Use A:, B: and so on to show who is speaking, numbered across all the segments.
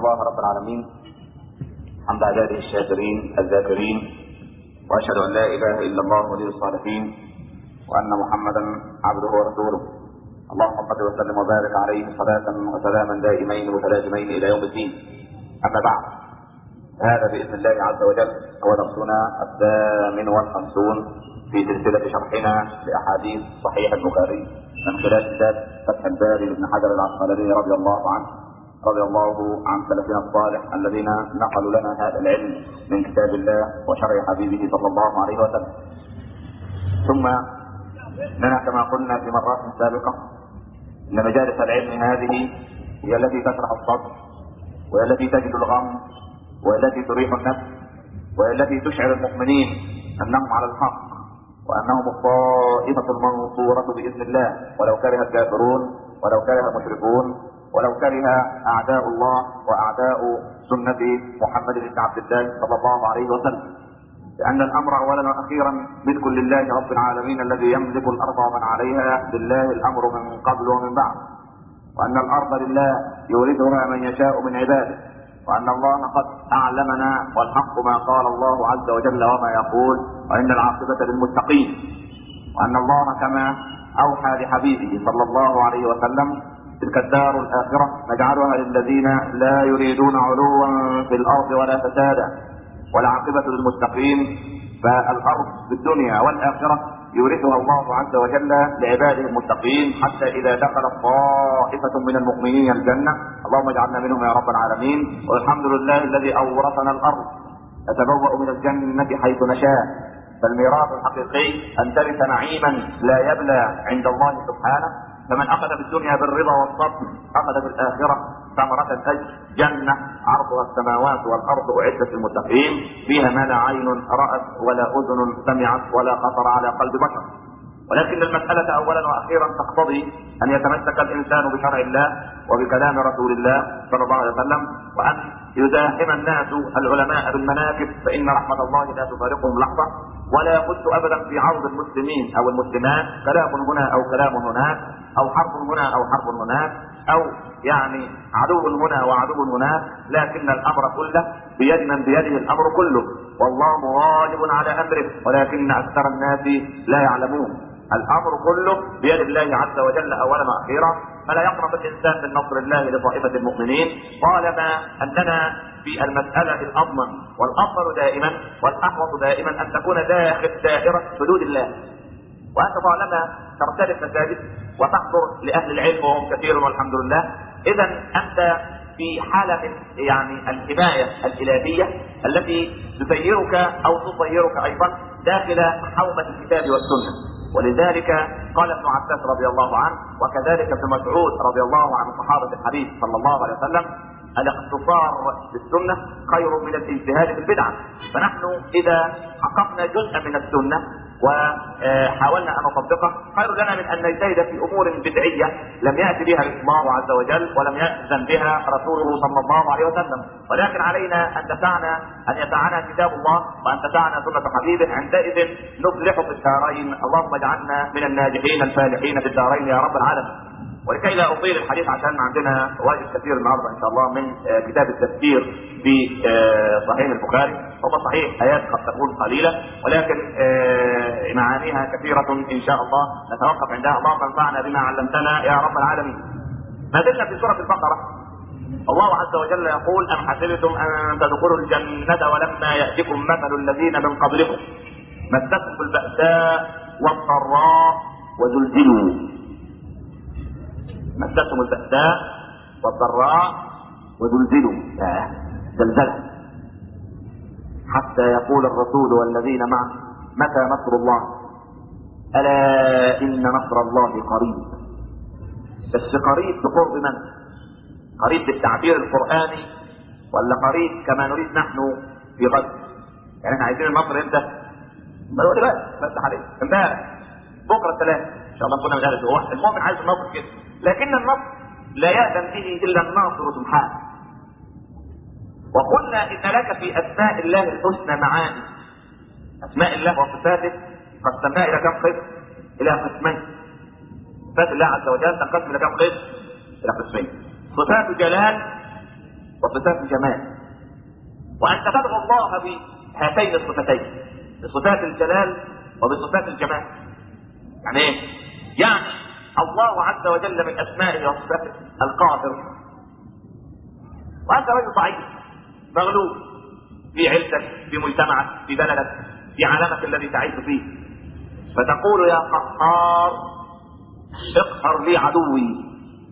A: الله رب العالمين حمد عباده الشاكرين الذاكرين واشهد ان لا اله الا الله ولي الصالحين وان محمدا عبده ورسوله اللهم صل وسلم وبارك عليه صلاة وسلاما دائمين متلازمين الى يوم الدين اما بعد هذا باذن الله عز وجل هو درسنا الثامن والخمسون في سلسلة شرحنا لأحاديث صحيح البخاري من خلال كتاب فتح الباري لابن حجر العسقلاني رضي الله عنه رضي الله عن سلفنا الصالح الذين نقلوا لنا هذا العلم من كتاب الله وشرع حبيبه صلى الله عليه وسلم. ثم لنا كما قلنا في مرات سابقة أن مجالس العلم هذه هي التي تشرح الصدر وهي التي تجد الغم وهي التي تريح النفس وهي التي تشعر المؤمنين أنهم على الحق وانهم الطائفة المنصورة باذن الله ولو كره الكافرون ولو كره المشركون ولو كره اعداء الله واعداء سنة محمد بن عبد الله صلى الله عليه وسلم لان الامر اولا واخيرا ملك لله رب العالمين الذي يملك الارض ومن عليها لله الامر من قبل ومن بعد وان الارض لله يورثها من يشاء من عباده وان الله قد اعلمنا والحق ما قال الله عز وجل وما يقول وان العاقبه للمتقين وان الله كما اوحى لحبيبه صلى الله عليه وسلم تلك الدار الاخره نجعلها للذين لا يريدون علوا في الارض ولا فسادا والعاقبه للمتقين فالارض في الدنيا والاخره يورثها الله عز وجل لعباده المتقين حتى اذا دخلت طائفه من المؤمنين الجنه اللهم اجعلنا منهم يا رب العالمين والحمد لله الذي اورثنا الارض نتبوأ من الجنه حيث نشاء فالميراث الحقيقي ان ترث نعيما لا يبلى عند الله سبحانه فمن اخذ في الدنيا بالرضا والصبر اخذ في الاخره ثمرة الاجر جنة عرضها السماوات والارض اعدت للمتقين فيها ما لا عين رأت ولا اذن سمعت ولا خطر على قلب بشر ولكن المسألة أولا وأخيرا تقتضي أن يتمسك الإنسان بشرع الله وبكلام رسول الله صلى الله عليه وسلم وأن يداهم الناس العلماء بالمناكب فإن رحمة الله لا تفارقهم لحظة ولا يخص أبدا في عرض المسلمين أو المسلمات كلام هنا أو كلام هناك أو حرف هنا أو حرف هناك أو يعني عدو هنا وعدو هناك لكن الأمر كله بيد من بيده الأمر كله والله غالب على أمره ولكن أكثر الناس لا يعلمون الامر كله بيد الله عز وجل اولا واخيرا فلا يقنط الانسان من نصر الله لطائفه المؤمنين طالما اننا في المساله الاضمن والافضل دائما والاحوط دائما ان تكون داخل دائره حدود الله وانت طالما ترتدف مساجد وتحضر لاهل العلم وهم كثير والحمد لله اذا انت في حالة يعني الحماية الإلهية التي تسيرك أو تصيرك أيضا داخل حومة الكتاب والسنة ولذلك قال ابن عباس رضي الله عنه وكذلك ابن مسعود رضي الله عن صحابة الحديث صلى الله عليه وسلم الاقتصار بالسنة خير من الاجتهاد في البدعة فنحن إذا حققنا جزءا من السنة وحاولنا ان نطبقه خير لنا من ان نجتهد في امور بدعيه لم ياتي بها الله عز وجل ولم ياذن بها رسوله صلى الله عليه وسلم ولكن علينا ان تسعنا ان يسعنا كتاب الله وان تسعنا سنه حبيبه عندئذ نفلح في الدارين اللهم اجعلنا من الناجحين الفالحين في الدارين يا رب العالمين ولكي لا اطيل الحديث عشان عندنا واجب كثير النهارده ان شاء الله من كتاب التفسير في صحيح البخاري هو صحيح ايات قد تكون قليله ولكن معانيها كثيره ان شاء الله نتوقف عندها اللهم انفعنا بما علمتنا يا رب العالمين. ما زلنا في سوره البقره الله عز وجل يقول ام حسبتم ان تدخلوا الجنه ولما ياتكم مثل الذين من قبلكم مستهم الباساء والضراء وزلزلوا مستهم البأساء والضراء وزلزلوا زلزلة حتى يقول الرسول والذين معه متى نصر الله ألا إن نصر الله قريب بس قريب بقرب من؟ قريب بالتعبير القرآني ولا قريب كما نريد نحن في غد يعني احنا عايزين النصر امتى؟ ما هو دلوقتي بس عليك امبارح بكره الثلاث ان شاء الله نكون مش عارف هو المؤمن عايز النصر كده لكن النصر لا يأذن به إلا الناصر سبحانه وقلنا إن لك في أسماء الله الحسنى معاني أسماء الله وصفاته قسمناها إلى كم قسم؟ إلى قسمين صفات الله عز وجل تنقسم إلى كم قسم؟ إلى قسمين صفات جلال صفات الجمال وانت تدعو الله بهاتين الصفتين بصفات الجلال وبصفات الجمال يعني ايه؟ يعني الله عز وجل من اسمائه وصفاته القادر وانت رجل ضعيف مغلوب في عيلتك في مجتمعك في بلدك في عالمك الذي تعيش فيه فتقول يا قهار اقهر لي عدوي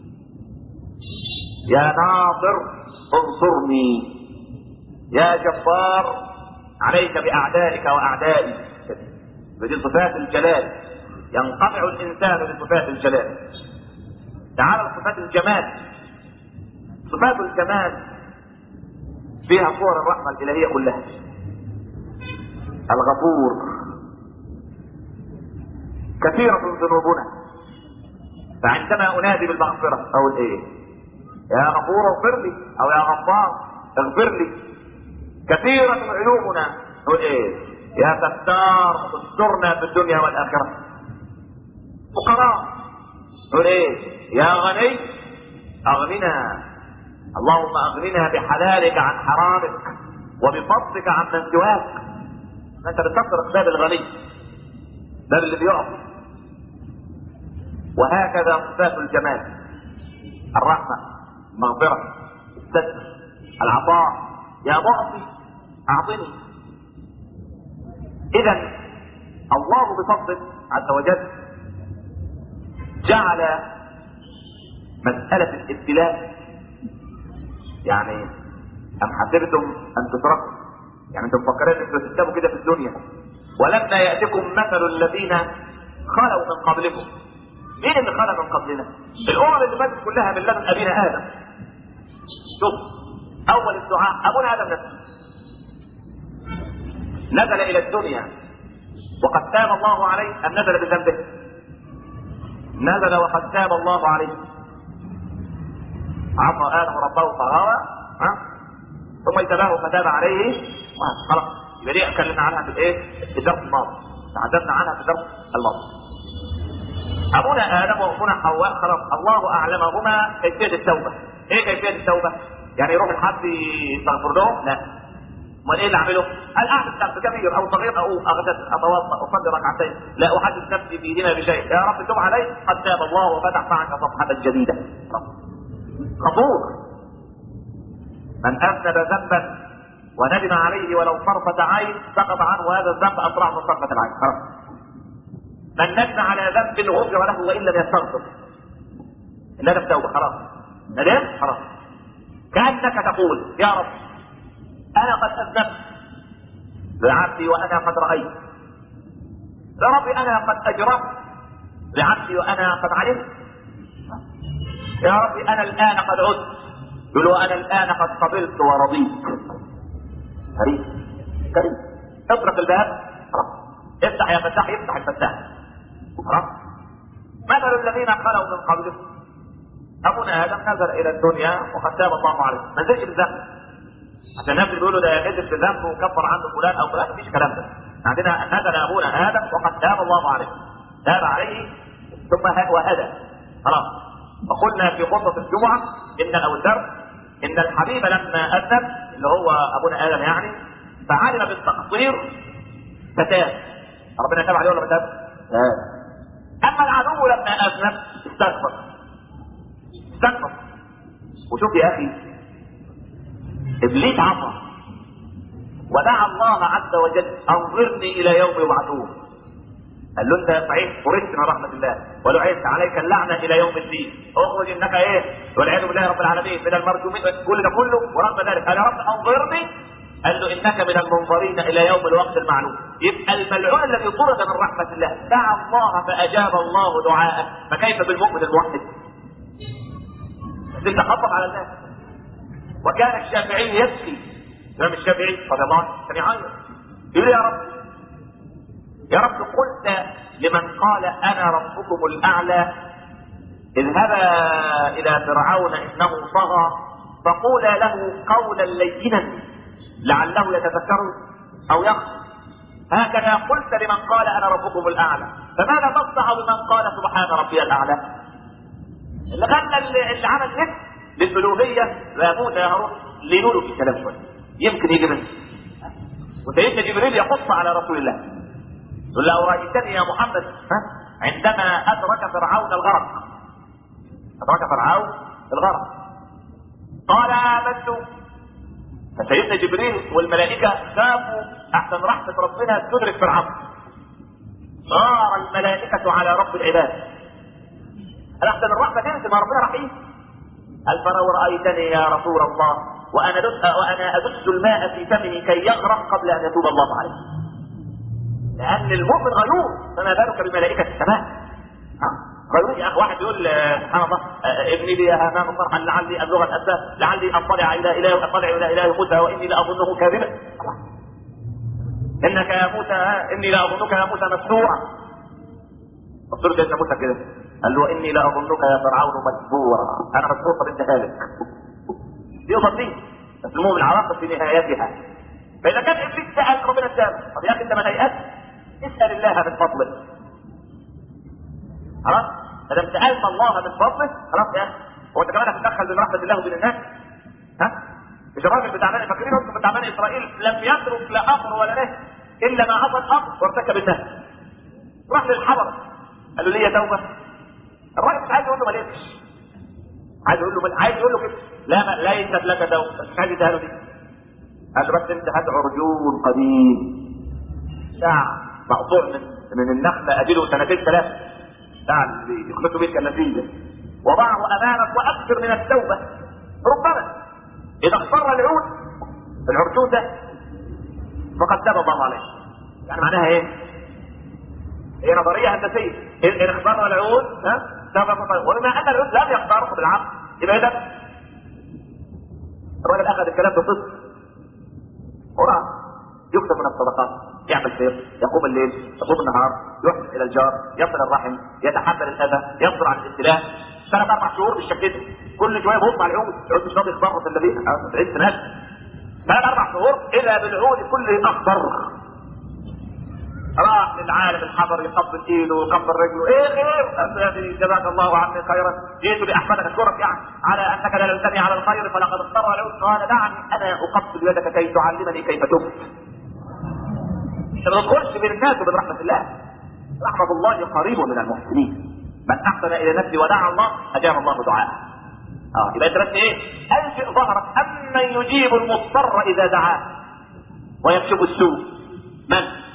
A: يا ناصر انصرني يا جبار عليك باعدائك واعدائي بدي صفات الجلال ينقطع الانسان بصفات الجلال تعال صفات الجمال صفات الجمال فيها صور الرحمه الالهيه كلها الغفور كثيرة ذنوبنا فعندما انادي بالمغفرة اقول ايه يا غفور اغفر لي او يا غفار اغفر لي كثيرة عيوبنا نقول ايه يا ستار استرنا في الدنيا والاخرة فقراء نقول ايه يا غني اغننا اللهم اغننا بحلالك عن حرامك وبفضلك عن من سواك انت بتكسر باب الغني باب اللي بيقف وهكذا صفات الجمال الرحمة المغفرة الستر العطاء يا معطي اعطني اذا الله بفضله عز وجل جعل مسألة الابتلاء يعني أم حسبتم أن تتركوا يعني أنتم مفكرين أنتم تكتبوا كده في الدنيا ولما يأتكم مثل الذين خلوا من قبلكم مين اللي خلى من قبلنا؟ الأمم اللي فاتت كلها من لدن أبينا آدم شوف أول الدعاء أبونا آدم نفسه نزل إلى الدنيا وقد تاب الله عليه أم نزل بذنبه؟ نزل وقد تاب الله عليه عصى ادم ربه فغوى ها ثم اجتباه فتاب عليه خلاص يبقى دي اتكلمنا عنها في الايه؟ في الدرس الماضي تحدثنا عنها في الدرس الماضي ابونا ادم وامنا حواء خلاص الله اعلمهما كيفيه التوبه ايه كيفيه التوبه؟ يعني يروح لحد يستغفر لهم؟ لا امال ايه اللي اعمله؟ قال اعمل ذنب كبير او صغير او اغتسل اتوضا اصلي ركعتين لا احدث نفسي فيهما بشيء يا رب تب علي قد تاب الله وفتح معك صفحه جديده غفور من اذنب ذنبا وندم عليه ولو طرفة عين سقط عنه هذا الذنب اسرع من طرفة العين خلاص من ندم على ذنب غفر له وان لم يستغفر الندم توبه خلاص ندم خلاص كانك تقول يا رب انا قد اذنبت لعبدي وانا قد رايت يا رب انا قد اجرمت لعبدي وانا قد علمت يا رب انا الان قد عدت يقول وانا الان قد قبلت ورضيت كريم كريم اطرق الباب خلاص افتح يا فتاح يفتح الفتاح خلاص مثل الذين خلوا من قبلهم ابونا ادم نزل الى الدنيا وقد تاب الله عليه ما نزلش بالذنب عشان الناس بيقولوا ده نزل بالذنب وكفر عنه فلان او فلان مفيش كلام ده عندنا نزل ابونا ادم وقد تاب الله عليه تاب عليه ثم وهدى خلاص وقلنا في خطبة الجمعة إن أو الدرس إن الحبيب لما أذنب اللي هو أبونا آدم يعني فعلم بالتقصير فتاب ربنا تاب عليه ولا ما تاب؟ أما العدو لما أذنب استغفر استغفر وشوف يا أخي إبليس عصى ودعا الله عز وجل أنظرني إلى يوم يبعثون قال له انت صحيح فرجت من رحمه الله ولعنت عليك اللعنه الى يوم الدين اخرج انك ايه والعياذ بالله رب العالمين من المرجومين كل ده كله ورغم ذلك قال يا رب انظرني قال له انك من المنظرين الى يوم الوقت المعلوم يبقى الملعون الذي طرد من رحمه الله دعا الله فاجاب الله دعاءه فكيف بالمؤمن الموحد؟ انت خطب على الناس وكان الشافعي يبكي الامام الشافعي رضي الله عنه كان يعيط يقول يا رب يا رب قلت لمن قال انا ربكم الاعلى اذهبا الى فرعون انه طغى فقولا له قولا لينا لعله يتذكر او يخشى هكذا قلت لمن قال انا ربكم الاعلى فماذا تصنع بمن قال سبحان ربي الاعلى اللي غنى اللي, اللي عمل نفس للالوهيه لا موسى يا هارون لينوا له في الكلام شويه يمكن يجي منه وسيدنا جبريل يقص على رسول الله يقول له رايتني يا محمد ها عندما ادرك فرعون الغرق ادرك فرعون الغرق قال امنت فسيدنا جبريل والملائكه خافوا احسن رحمه ربنا تدرك فرعون صار الملائكه على رب العباد احسن الرحمه تنزل مع ربنا رحيم قال فلو رايتني يا رسول الله وانا دس وانا ادس الماء في فمه كي يغرق قبل ان يتوب الله عليه لان المؤمن غيور فما بالك بملائكه السماء غيور يا اخي واحد يقول سبحان الله ابني لي يا هامان صرحا لعلي ابلغ الاسباب لعلي اطلع الى اله اطلع الى اله موسى واني لاظنه كاذبا انك يا موسى اني لاظنك يا موسى مسحورا قلت له سيدنا موسى كده قال له اني لاظنك يا فرعون مسحورا انا مسحور طب انت هالك دي قصد دي بس المهم العواقب في نهايتها فاذا كان ابليس سال ربنا سال طب يا اخي انت ما تيأس اسال الله من فضله خلاص ما دام سالت الله من فضله خلاص يا اخي هو انت كمان هتتدخل بين رحمه الله وبين الناس ها مش الراجل بتاع بني فاكرين انتم بتاع بني اسرائيل لم يترك لا امر ولا نهي الا ما عصى الامر وارتكب النهي راح للحضر قال له ليه توبه الراجل مش عايز يقول له ما لقيتش عايز يقول له مل... عايز يقول له كده لا ما ليست لك توبه بس مش عايز يديها له دي قال له بس انت هات عرجون قديم ساعة مقطوع من من النخلة اديله سنتين ثلاثة ساعة اللي يخلطوا بيه النتيجة وضعه امامك واكثر من التوبة ربما اذا اختار العود العرجون ده فقد تاب الله عليه يعني معناها ايه؟ هي نظرية هندسية ان اختار العود ها تاب الله وبما ان العود لم يختاره بالعقل يبقى ده الراجل اخذ الكلام بصدق وراح يكتب من الصدقات يعمل خير يقوم الليل يصوم النهار يحسن الى الجار يصل الرحم يتحمل الاذى يصبر على الابتلاء ثلاث اربع شهور بالشكل ده كل شويه بيبص على العود العود مش راضي يخبر في الذي تعيد سنات ثلاث اربع شهور اذا بالعود كله اخضر راح للعالم الحضر يقبل ايده ويقبل رجله ايه خير جزاك الله عني خيرا جئت باحمدك اشكرك يعني على انك دللتني على الخير فلقد اضطر العود قال دعني انا اقبل يدك كي تعلمني كيف تبت انت ما تدخلش بين الناس وبين رحمه الله رحمه الله قريب من المحسنين من احسن الى نفسه ودعا الله اجاب الله دعاءه اه يبقى انت بس ايه الفئ ظهرك امن يجيب المضطر اذا دعاه ويكشف السوء من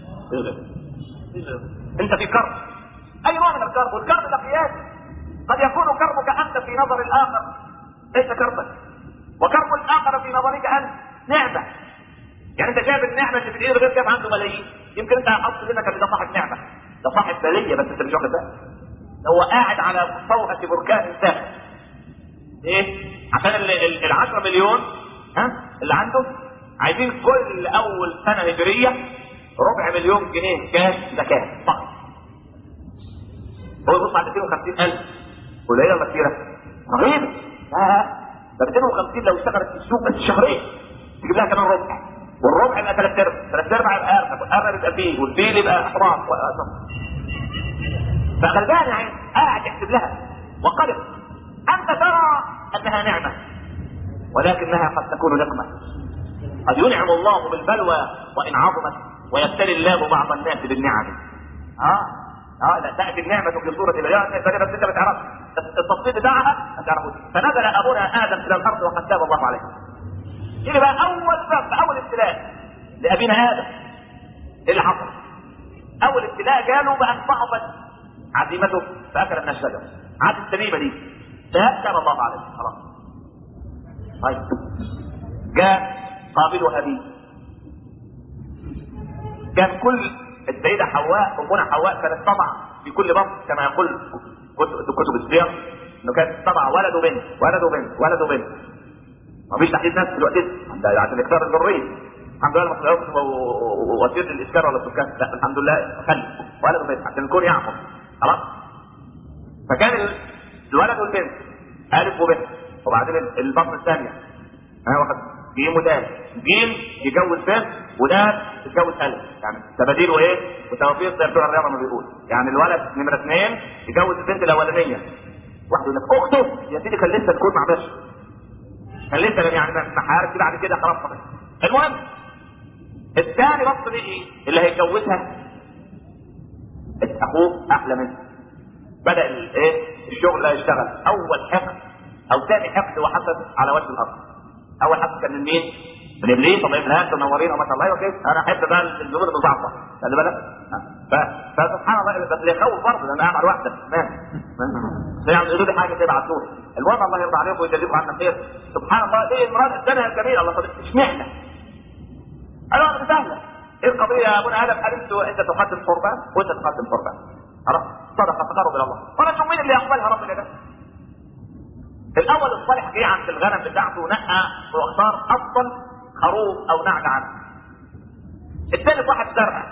A: انت في كرب اي نوع من الكرب والكرب ده قياس قد يكون كربك انت في نظر الاخر ليس كربا وكرب الاخر في نظرك انت نعمه يعني انت شايف النعمه اللي في الايد غير شايف عنده ملايين يمكن انت حاطط منك ان ده صاحب نعمه ده صاحب بليه بس انت مش واخد بالك هو قاعد على صوهة بركان ساخن ايه عشان ال 10 مليون ها اللي عنده عايزين كل اول سنه هجريه ربع مليون جنيه كاش زكاة فقط هو يبص على 250000 قليلة ولا كتيرة؟ رهيبة لا ده 250 لو اشتغلت في السوق بس شهرين تجيب لها كمان ربع والربع يبقى ثلاث ارباع ثلاث ارباع يبقى ارنب والارنب يبقى فيه والفيل يبقى حمار فغلبان يعني قاعد يحسب لها وقلب انت ترى انها نعمه ولكنها قد تكون نقمه قد ينعم الله بالبلوى وان عظمت ويبتلي الله بعض الناس بالنعم اه اه لا تاتي النعمه في صوره العيال بس انت ما تعرفش التفصيل بتاعها ما تعرفوش فنزل ابونا ادم الى الارض وقد تاب الله عليه يجي بقى اول باب اول ابتلاء لابينا ادم ايه اللي حصل؟ اول ابتلاء جاله بان ضعفت عزيمته فاكل من الشجر عاد التميمه دي تاب الله عليه خلاص طيب جاء قابل وهابيل كان كل السيدة حواء أمنا حواء كانت تضع في كل بطن كما يقول كتب السير انه كانت تضع ولد وبنت ولد وبنت ولد وبنت مفيش تحديد نفس دلوقتي ده عشان اكثار الذريه الحمد لله المصريات وسيله الاسكان ولا السكان لا الحمد لله خلي ولد وبنت عشان الكون يعقل خلاص فكان الولد والبنت الف وبنت وبعدين البطن الثانيه ها واخد جيم ودال جيم يجوز بنت ودال يتجوز الف يعني تباديل وايه وتوفيق زي بتوع الرياضه ما بيقول يعني الولد نمره اثنين يجوز البنت الاولانيه واحد يقول لك اخته يا سيدي كان لسه تكون مع باشا كان لسه يعني ما حارب بعد كده خلاص خلاص المهم الثاني بص ايه اللي هيتجوزها اخوه احلى منه بدا الايه الشغل لا يشتغل اول حقد او ثاني حقد وحسد على وجه الارض اول حقد كان من مين؟ من ابليس طب ابن انتم منورين وما شاء الله اوكي انا احب بقى الجمهور المضاعفه خلي بالك فسبحان الله بس اللي يخوف برضه انا قاعد واحده يعني يقولوا لي حاجه كده بعتوها المهم الله يرضى عليكم ويجازيكم عنا خير سبحان الله ايه المراد السنه الجميله الله صدق اشمعنى؟ انا سهله ايه القضيه يا ابونا ادم قال انت تقدم قربان وانت تقدم قربان خلاص صدقه تقرب الى الله وانا اشوف مين اللي يقبلها ربنا ده الاول الصالح جه عند الغنم بتاعته ونقى واختار افضل خروف او نعجه عنه الثالث واحد زرع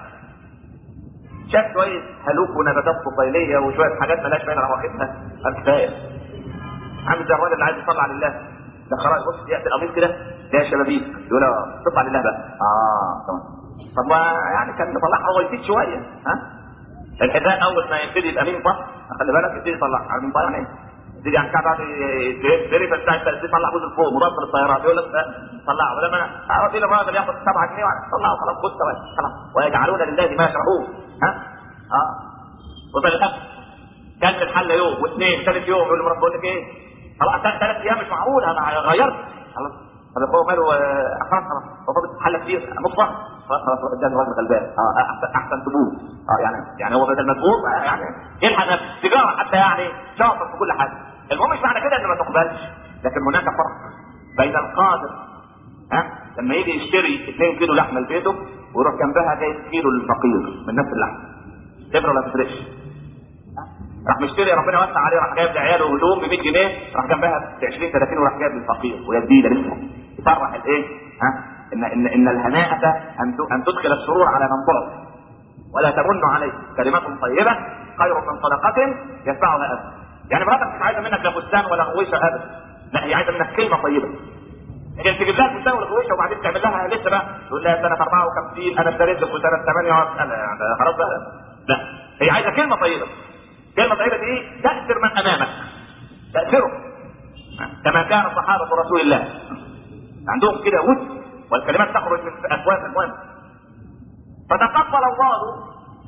A: شاف شويه هلوك ونباتات فصيليه وشويه حاجات مالهاش فايده راح واخدها قال كفايه عامل زي الراجل اللي عايز يطلع لله ده خلاص بص ياتي القميص كده ده شبابيك يقول طلع لله بقى اه تمام طب ما يعني كان يطلعها هو يزيد شويه ها الحذاء اول ما يبتدي يبقى مين صح خلي بالك يبتدي يطلع على مين يعني ايه تيجي عن كعب تدري بتاع تطلع جزء فوق مضاد للطيارات يقول لك طلعه بدل ما اعرف الى الراجل ياخد 7 جنيه طلعه خلاص خد خلاص ويجعلون لله ما يشرحون ها اه وفي الاخر كان الحل يوم واثنين ثالث يوم يقول لمرات بقول لك ايه خلاص ثلاث ايام مش معقول انا غيرت خلاص طب هو ماله خلاص خلاص هو فاضل حل كتير نص خلاص خلاص اداني راجل غلبان اه احسن احسن تبوظ اه يعني يعني هو بدل ما تبوظ يعني يلحق نفسه تجاره حتى يعني شاطر في كل حاجه المهم مش معنى كده انه ما تقبلش لكن هناك فرق بين القادر ها لما يجي يشتري 2 كيلو لحمه لبيته ويروح جنبها جايب كيلو للفقير من نفس اللحمه تفرق ولا تفرقش؟ راح مشتري ربنا وسع عليه راح جايب لعياله هدوم ب 100 جنيه راح جنبها ب 20 30 وراح جايب للفقير ويديه ده لسه يفرح الايه؟ ها؟ ان ان ان الهناءة ان ان تدخل السرور على من ضعف ولا تمن عليه كلمات طيبة خير من صدقة يتبعها أذى يعني مراتك مش عايزة منك لا فستان ولا غويشة أبدا لا هي عايزة منك كلمة طيبة لكن تجيب لها فستان ولا غويشة وبعدين تعمل لها لسه بقى تقول لها سنة 54 أنا اشتريت لك سنة 8 خلاص بقى لا هي عايزة كلمة طيبة كلمة طيبة دي تأثر من أمامك تأثره كما كان صحابة رسول الله عندهم كده ود والكلمات تخرج من افواه المهم فتقبل الله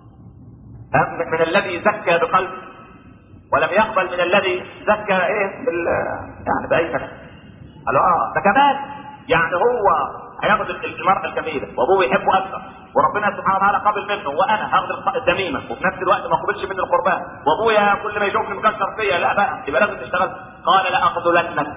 A: من الذي زكى بقلبه ولم يقبل من الذي زكى ايه بال يعني باي كلام قالوا اه ده كمان يعني هو هياخد المرأة الجميلة وابوه يحبه اكثر وربنا سبحانه وتعالى قبل منه وانا هاخد الدميمة وفي نفس الوقت ما قبلش مني القربان وابويا كل ما يشوفني مكسر فيا لا بقى يبقى لازم تشتغل قال لاقتلنك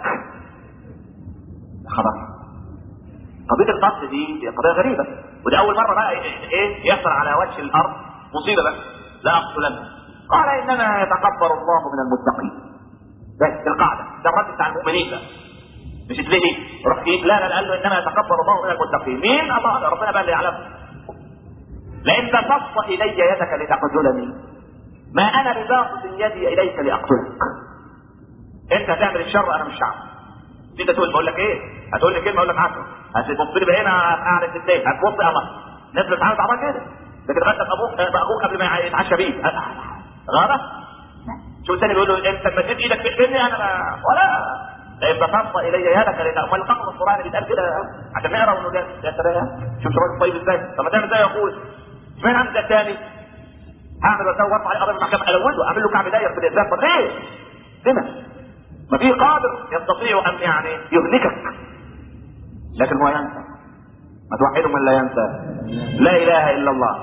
A: خلاص قضيه القتل دي قضيه غريبه ودي اول مره بقى ايه يحصل على وجه الارض مصيبه بقى لا اقتلن قال انما يتقبل الله من المتقين بس القاعده ده الرد بتاع المؤمنين ده مش تلاقي روح فيك لا لا قال له انما يتقبل الله من المتقين مين الله ربنا بقى اللي يعلم لئن بسطت الي يدك لتقتلني ما انا بباسط يدي اليك لاقتلك انت هتعمل الشر انا مش هعمل انت تقول بقول لك ايه هتقول لي كلمه اقول لك عسل هتبص لي بقى هنا قاعد الاثنين هتبص يا الله الناس بتتعامل مع بعض كده لكن غدا ابوك ابوك قبل ما يتعشى بيه غلط شو الثاني بيقول له انت لما تجيب ايدك تقتلني انا ما ولا لئن بسطت الي يدك لان امال القصر القراني بيتقال كده عشان نقرا انه يا سلام شوف شباب طيب ازاي طب ما تعمل ازاي يا اخوي اشمعنى عامل زي الثاني هعمل واسوي وارفع عليه قضيه المحكمه الوده اعمل له كعب داير في الازاز طب ليه؟ لما؟ ما في قادر يستطيع ان يعني يهلكك لكن هو ينسى ما توحده من لا ينسى لا اله الا الله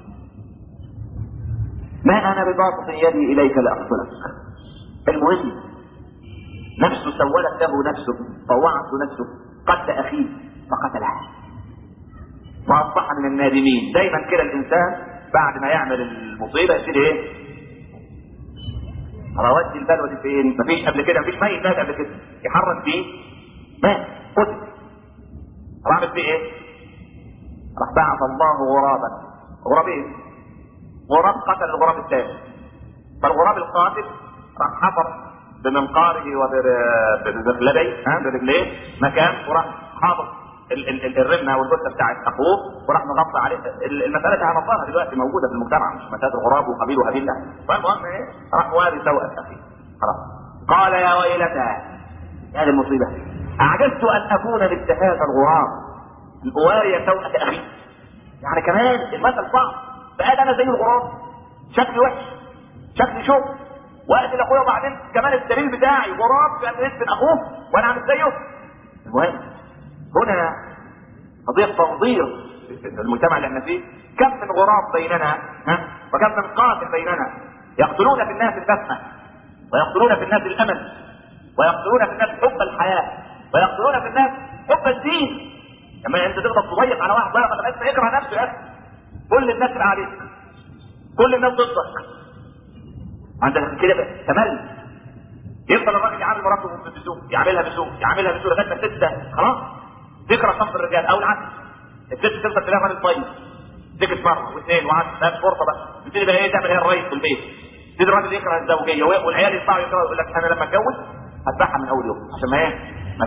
A: ما انا بباسط يدي اليك لاقتلك المهم نفسه سولت له نفسه طوعت نفسه قتل اخيه فقتله واصبح من النادمين دايما كده الانسان بعد ما يعمل المصيبه يبتدي ايه رواد البلوه دي فين؟ مفيش قبل كده مفيش ميت مات قبل كده يحرك فيه مات قتل راح عمل فيه ايه؟ راح بعث الله غرابا غرابين غراب قتل الغراب الثاني فالغراب القاتل راح حفر بمنقاره وبرجليه ها برجليه مكان وراح حاطط الرمه والجثه بتاعت اخوه وراح مغطى عليه المساله دي هنطلعها دلوقتي موجوده في المجتمع مش مساله الغراب وقبيل وهابيل لا فالمهم ايه راح واري سوء اخيه خلاص قال يا ويلتى هذه المصيبه اعجزت ان اكون مثل هذا الغراب الاواري سوءة اخي يعني كمان المثل صعب بقى انا زي الغراب شكلي وحش شكلي شوك واقتل اخويا وبعدين كمان الدليل بتاعي غراب كان من اخوه وانا عامل زيه المهم هنا قضيه تنظير المجتمع اللي احنا فيه كم من غراب بيننا ها وكم من قاتل بيننا يقتلون في الناس الدفء ويقتلون في الناس الامل ويقتلون في الناس حب الحياه ويقتلون في الناس حب الدين لما انت تقدر تضيق على واحد ضيق على نفسه اكره نفسه يا اخي كل الناس اللي عليك كل الناس ضدك عندك كده تمل يفضل الراجل يعامل مراته بسوء يعاملها بسوء يعاملها بسوء لغايه ما الست خلاص تكره صف الرجال او العكس الست تفضل تلاقي راجل طيب تكت مره واثنين وعشرة ثلاث فرصه بقى تبتدي بقى ايه تعمل هي الرئيس في البيت تبتدي الراجل يكره الزوجيه والعيال يطلعوا يكرهوا يقول لك انا لما اتجوز هذبحها من اول يوم عشان ما ايه ما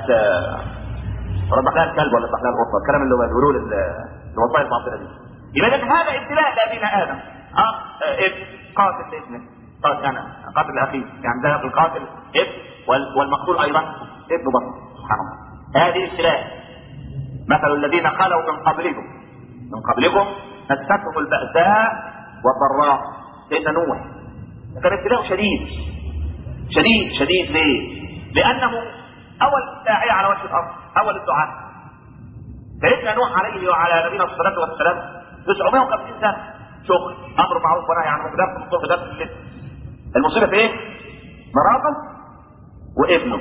A: ربح لها الكلب ولا ربح لها القطه الكلام اللي هو بيقولوه الوصايا الباطله دي يبقى هذا ابتلاء لابينا ادم اه ابن قاتل لابنه قاتل انا قاتل اخيه يعني ده القاتل ابن والمقتول ايضا ابن برضه سبحان الله هذه ابتلاء مثل الذين خلوا من قبلكم من قبلكم مستهم البأساء والضراء سيدنا نوح كان ابتلاء شديد شديد شديد ليه؟ لأنه أول داعية على وجه الأرض أول الدعاء سيدنا نوح عليه وعلى نبينا الصلاة والسلام 950 سنة شغل أمر معروف ونهي عن المنكر في الصبح درس الليل المصيبة في إيه؟ مراته وابنه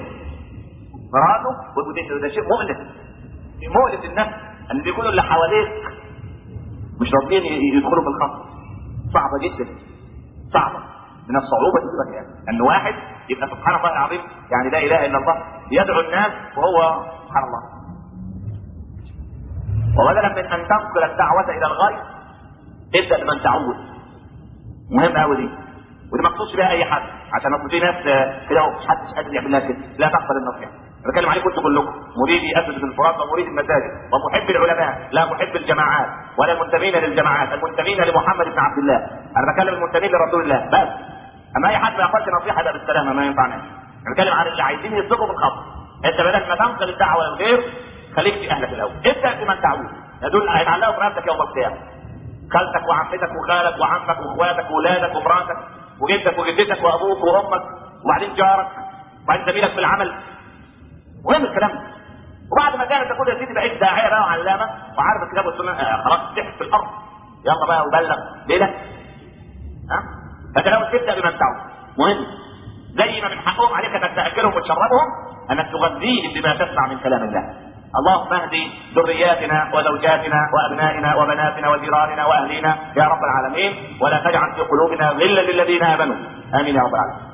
A: مراته وابنه ده شيء مؤلم مؤلم للنفس ان بيكونوا اللي حواليك مش راضيين يدخلوا في الخط صعبة جدا صعبة من الصعوبة دي يعني ان واحد يبقى سبحان الله العظيم يعني لا اله الا الله يدعو الناس وهو سبحان الله وبدلا من ان تنقل الدعوة الى الغيب ابدا بمن تعود مهم قوي دي ودي ما تقصدش بيها اي حد عشان اصل في ناس كده مش حد قادر يعملها كده لا تقبل النصيحه انا بتكلم عليكم انتم كلكم مريدي اسد بن الفرات ومريد المساجد ومحب العلماء لا محب الجماعات ولا المنتمين للجماعات المنتمين لمحمد بن عبد الله انا بكلم المنتمين لرسول الله بس اما اي حد ما يقبلش نصيحه ده بالسلامه ما ينفعناش انا بتكلم عن اللي عايزين يسلكوا في الخط انت بدل ما تنقل الدعوه للغير خليك في اهلك الاول ابدا بمن تعود دول هيتعلقوا في رقبتك يوم القيامه خالتك وعمتك وخالك وعمك واخواتك واولادك ومراتك وجدك وجدتك وابوك وامك وبعدين جارك وبعدين زميلك في العمل مهم الكلام ده وبعد ما كانت تقول يا سيدي بقيت داعيه بقى وعلامه وعارف الكتاب والسنه آه خلاص تحت في الارض يلا بقى وبلغ ليه لا؟ ها؟ فانت لو تبدا بمن تعود مهم زي ما من حقهم عليك انك تاكلهم وتشربهم انك تغذيهم بما تسمع من كلام الله اللهم اهدي ذرياتنا وزوجاتنا وابنائنا وبناتنا وجيراننا واهلينا يا رب العالمين ولا تجعل في قلوبنا غلا للذين امنوا امين يا رب العالمين.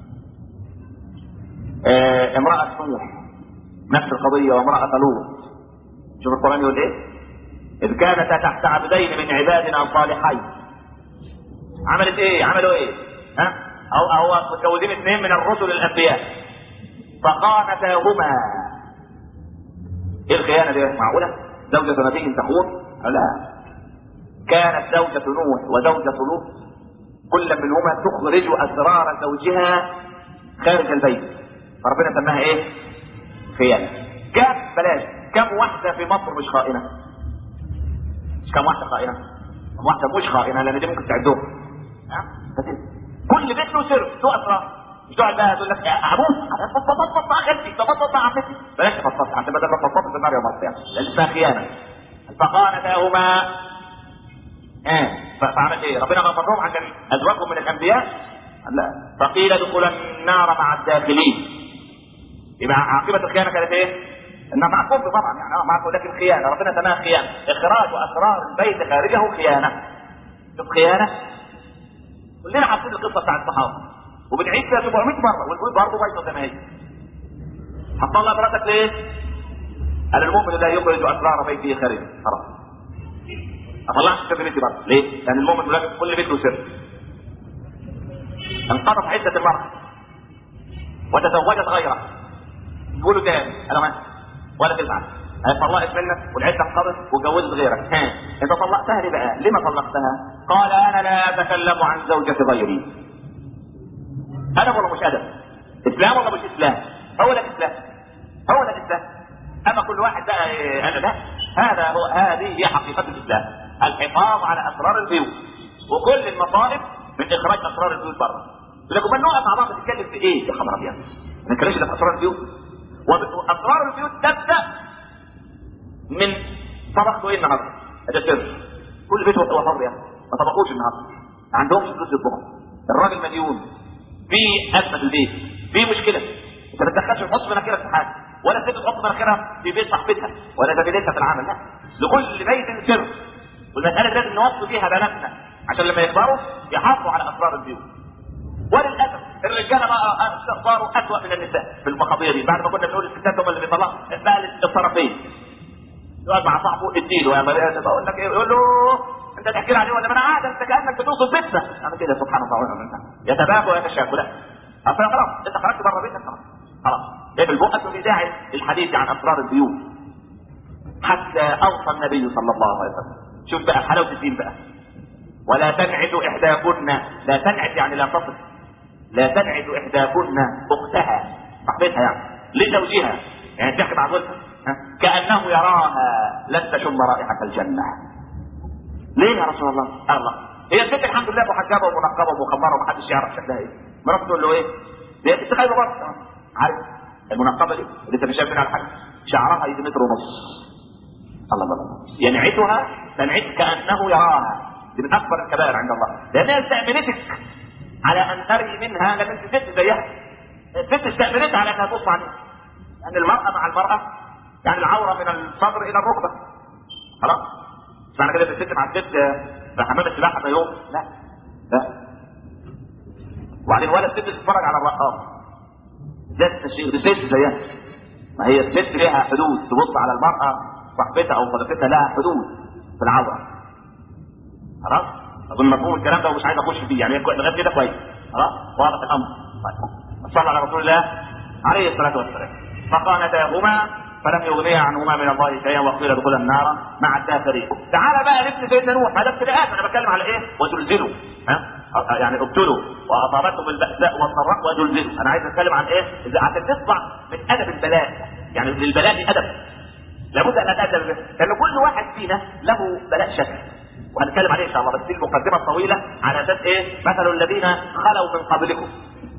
A: آه امرأة نوح نفس القضية وامرأة لوط شوف القرآن يقول ايه؟ إذ كانتا تحت عبدين من عبادنا صالحين عملت ايه؟ عملوا ايه؟ ها؟ أو أو متجوزين اثنين من الرسل الأنبياء فخانتاهما ايه الخيانه دي معقوله زوجة نبي تخون لا كانت زوجة نوح وزوجة لوط كل منهما تخرج اسرار زوجها خارج البيت فربنا سماها ايه خيانة كم بلاش كم واحدة في مصر مش خائنة مش كم واحدة خائنة كم واحدة مش خائنة لان دي ممكن تعدهم ها كل بيت له سر له اسرار مش تقعد بقى تقول لك هموت فضفض مع خالتي فضفض مع عمتي بلاش تفضفض عشان بدل ما تفضفض في النار يوم القيامه لان اسمها خيانه فخانتاهما اه فعمل ايه؟ ربنا غفرهم عشان ازواجهم من الانبياء لا فقيل ادخلا النار مع الداخلين يبقى عاقبه الخيانه كانت ايه؟ انها مع الكفر طبعا يعني اه مع لكن خيانه ربنا سماها خيانه اخراج اسرار البيت خارجه خيانه شوف خيانه كلنا عارفين القصه بتاعت الصحابه وبنعيد فيها 700 مره والبيوت برضه بايظه زي ما هي هتطلع مراتك ليه؟ قال المؤمن لا يخرج اسرار بيته خارجه خلاص اطلعش سر بيتي برضه ليه؟ لان المؤمن لا كل بيت له سر انقضت عده المراه وتزوجت غيره تقولوا تاني انا ما ولا تزعل هي طلقت منك والعده انقضت وجوزت غيرك ها انت طلقتها ليه بقى؟ لما طلقتها؟ قال انا لا اتكلم عن زوجة غيري ادب ولا مش ادب؟ اسلام ولا مش اسلام؟ هو ده الاسلام هو ده الاسلام اما كل واحد بقى إيه، انا لا هذا هو هذه هي حقيقه الاسلام الحفاظ على اسرار البيوت وكل المصائب من اخراج اسرار البيوت بره لكن ما نقف مع بعض نتكلم في ايه يا خبر ابيض ما نتكلمش في اسرار البيوت واسرار البيوت تبدا من طبخته ايه النهارده ده سر كل بيت هو حر يعني ما طبخوش النهارده ما عندهمش فلوس يطبخوا الراجل مليون في ازمه في البيت في مشكله انت ما تدخلش تحط مناخيرك في حاجه ولا الست تحط مناخيرها في بيت صاحبتها ولا زميلتها في العمل لا لكل بيت سر والمساله لازم نوصي فيها بناتنا عشان لما يكبروا يحافظوا على اسرار البيوت وللاسف الرجاله بقى صاروا اسوء من النساء في القضيه دي بعد ما كنا بنقول الستات هم اللي بيطلعوا بقى الطرفين يقعد مع صاحبه اديله يا مريم بقول لك ايه يقول له انت تحكي لي عليه ولا ما انا عاد انت كانك بتوصف بيتنا انا كده سبحان الله ونعم يتباهى ويتشاكل لا اصل خلاص انت خرجت بره بيتك خلاص خلاص ايه بالبقى في داعي للحديث عن اسرار البيوت حتى اوصى النبي صلى الله عليه وسلم شوف بقى حلاوه الدين بقى ولا تنعد احداكن لا تنعد يعني لا تصل لا تنعد احداكن اختها صاحبتها يعني لزوجها يعني تحكي مع زوجها كانه يراها لن تشم رائحه الجنه ليه يا رسول الله؟ الله هي الست الحمد لله محجبه ومنقبه ومخمره ومحدش يعرف شكلها ايه مراته تقول له ايه؟ هي ست خايبه برضه عارف المنقبه دي اللي انت مش شايف منها الحاجه شعرها يجي متر ونص الله الله الله ينعتها تنعت كانه يراها دي من اكبر الكبائر عند الله لانها استأمنتك على ان تري منها لما انت ست زيها الست استأمنتها على انها تبص عليك لان المراه مع المراه يعني العوره من الصدر الى الركبه خلاص معنى كده الست مع الست في حمام السباحه في يوم لا لا وبعدين ولا الست تتفرج على الرقاص ده التشريع دي ست زيها ما هي الست ليها حدود تبص على المراه صاحبتها او صديقتها لها حدود في العوره خلاص اظن مفهوم الكلام ده ومش عايز اخش فيه يعني لغايه كده كويس خلاص واضح الامر طيب صلى على رسول الله عليه الصلاه والسلام فقامتاهما فلم يغنيا عنهما من الله شيئا وقيل ادخلا النار مع الداخلين. تعالى بقى نفس سيدنا نوح ما ده ابتلاءات انا بتكلم على ايه؟ وزلزلوا ها؟ يعني ابتلوا واصابتهم البأساء والضراء وزلزلوا، انا عايز اتكلم عن ايه؟ عشان نطلع من ادب البلاء، يعني للبلاء ادب. لابد ان نتادب به، لان كل واحد فينا له بلاء شكل. وهنتكلم عليه ان شاء الله بس دي المقدمه الطويله على اساس ايه؟ مثل الذين خلوا من قبلكم.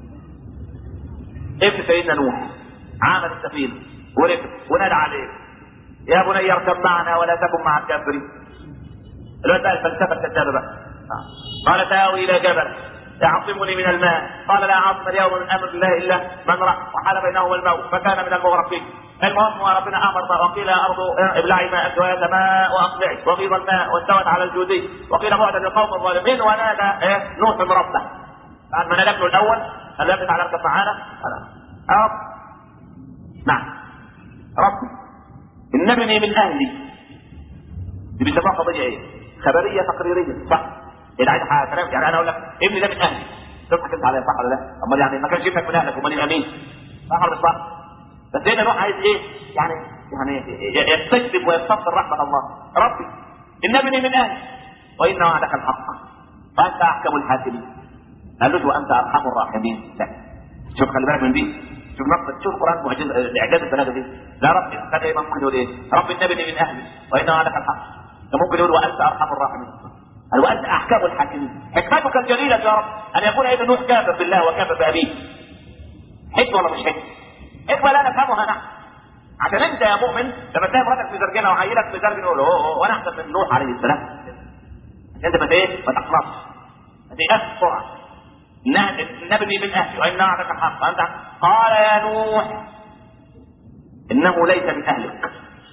A: ابن سيدنا نوح عمل السفينه وركب ونادى عليه يا بني اركب معنا ولا تكن مع الكافرين الوقت بقى الفلسفه الكذابه بقى قال ساوي الى جبل يعصمني من الماء قال لا عاصم اليوم من امر الله الا من راى وحال بينهما الموت فكان من المغرقين المهم ربنا امر وقيل يا ارض ابلعي ماءك ويا سماء واقلعي وغيض الماء واستوت على الجودي وقيل بعدا للقوم الظالمين ونادى إيه؟ نوح ربه بعد ما نادى ابنه الاول قال له تعالى اركب معانا قال نعم ربي ان ابني من اهلي دي بيسموها قضيه ايه؟ خبريه تقريريه صح؟ اللي عايز كلام يعني انا اقول لك ابني ده من اهلي تضحك انت عليا صح ولا لا؟ امال يعني ما كانش ابنك من اهلك امال يبقى مين؟ صح ولا مش صح؟ بس هنا نروح عايز ايه؟ يعني يعني يستجلب ويستغفر رحمه الله ربي ان ابني من اهلي وان وعدك الحق وانت احكم الحاكمين قال له وانت ارحم الراحمين لا شوف خلي بالك من دي شوف نقطة شوف القرآن معجز إعجاز البلاغة دي لا ربي كان إيه ممكن يقول إيه؟ ربي النبي من أهلي وإن عليك الحق ده ممكن يقول وأنت أرحم الراحمين قال وأنت أحكام الحاكمين حكمتك الجليلة يا رب أن يكون ابن نوح كافر بالله وكافر بأبيه حكمة ولا مش حكمة؟ حكمة لا نفهمها نحن عشان انت يا مؤمن لما تلاقي مراتك في زرجنه وعيلك في زرجنه يقول اوه وانا احسن من نوح عليه السلام انت ما ايه ما تحرصش ما تيأس بسرعه نبني من اهلي وان نعرف الحق انت قال يا نوح انه ليس من اهلك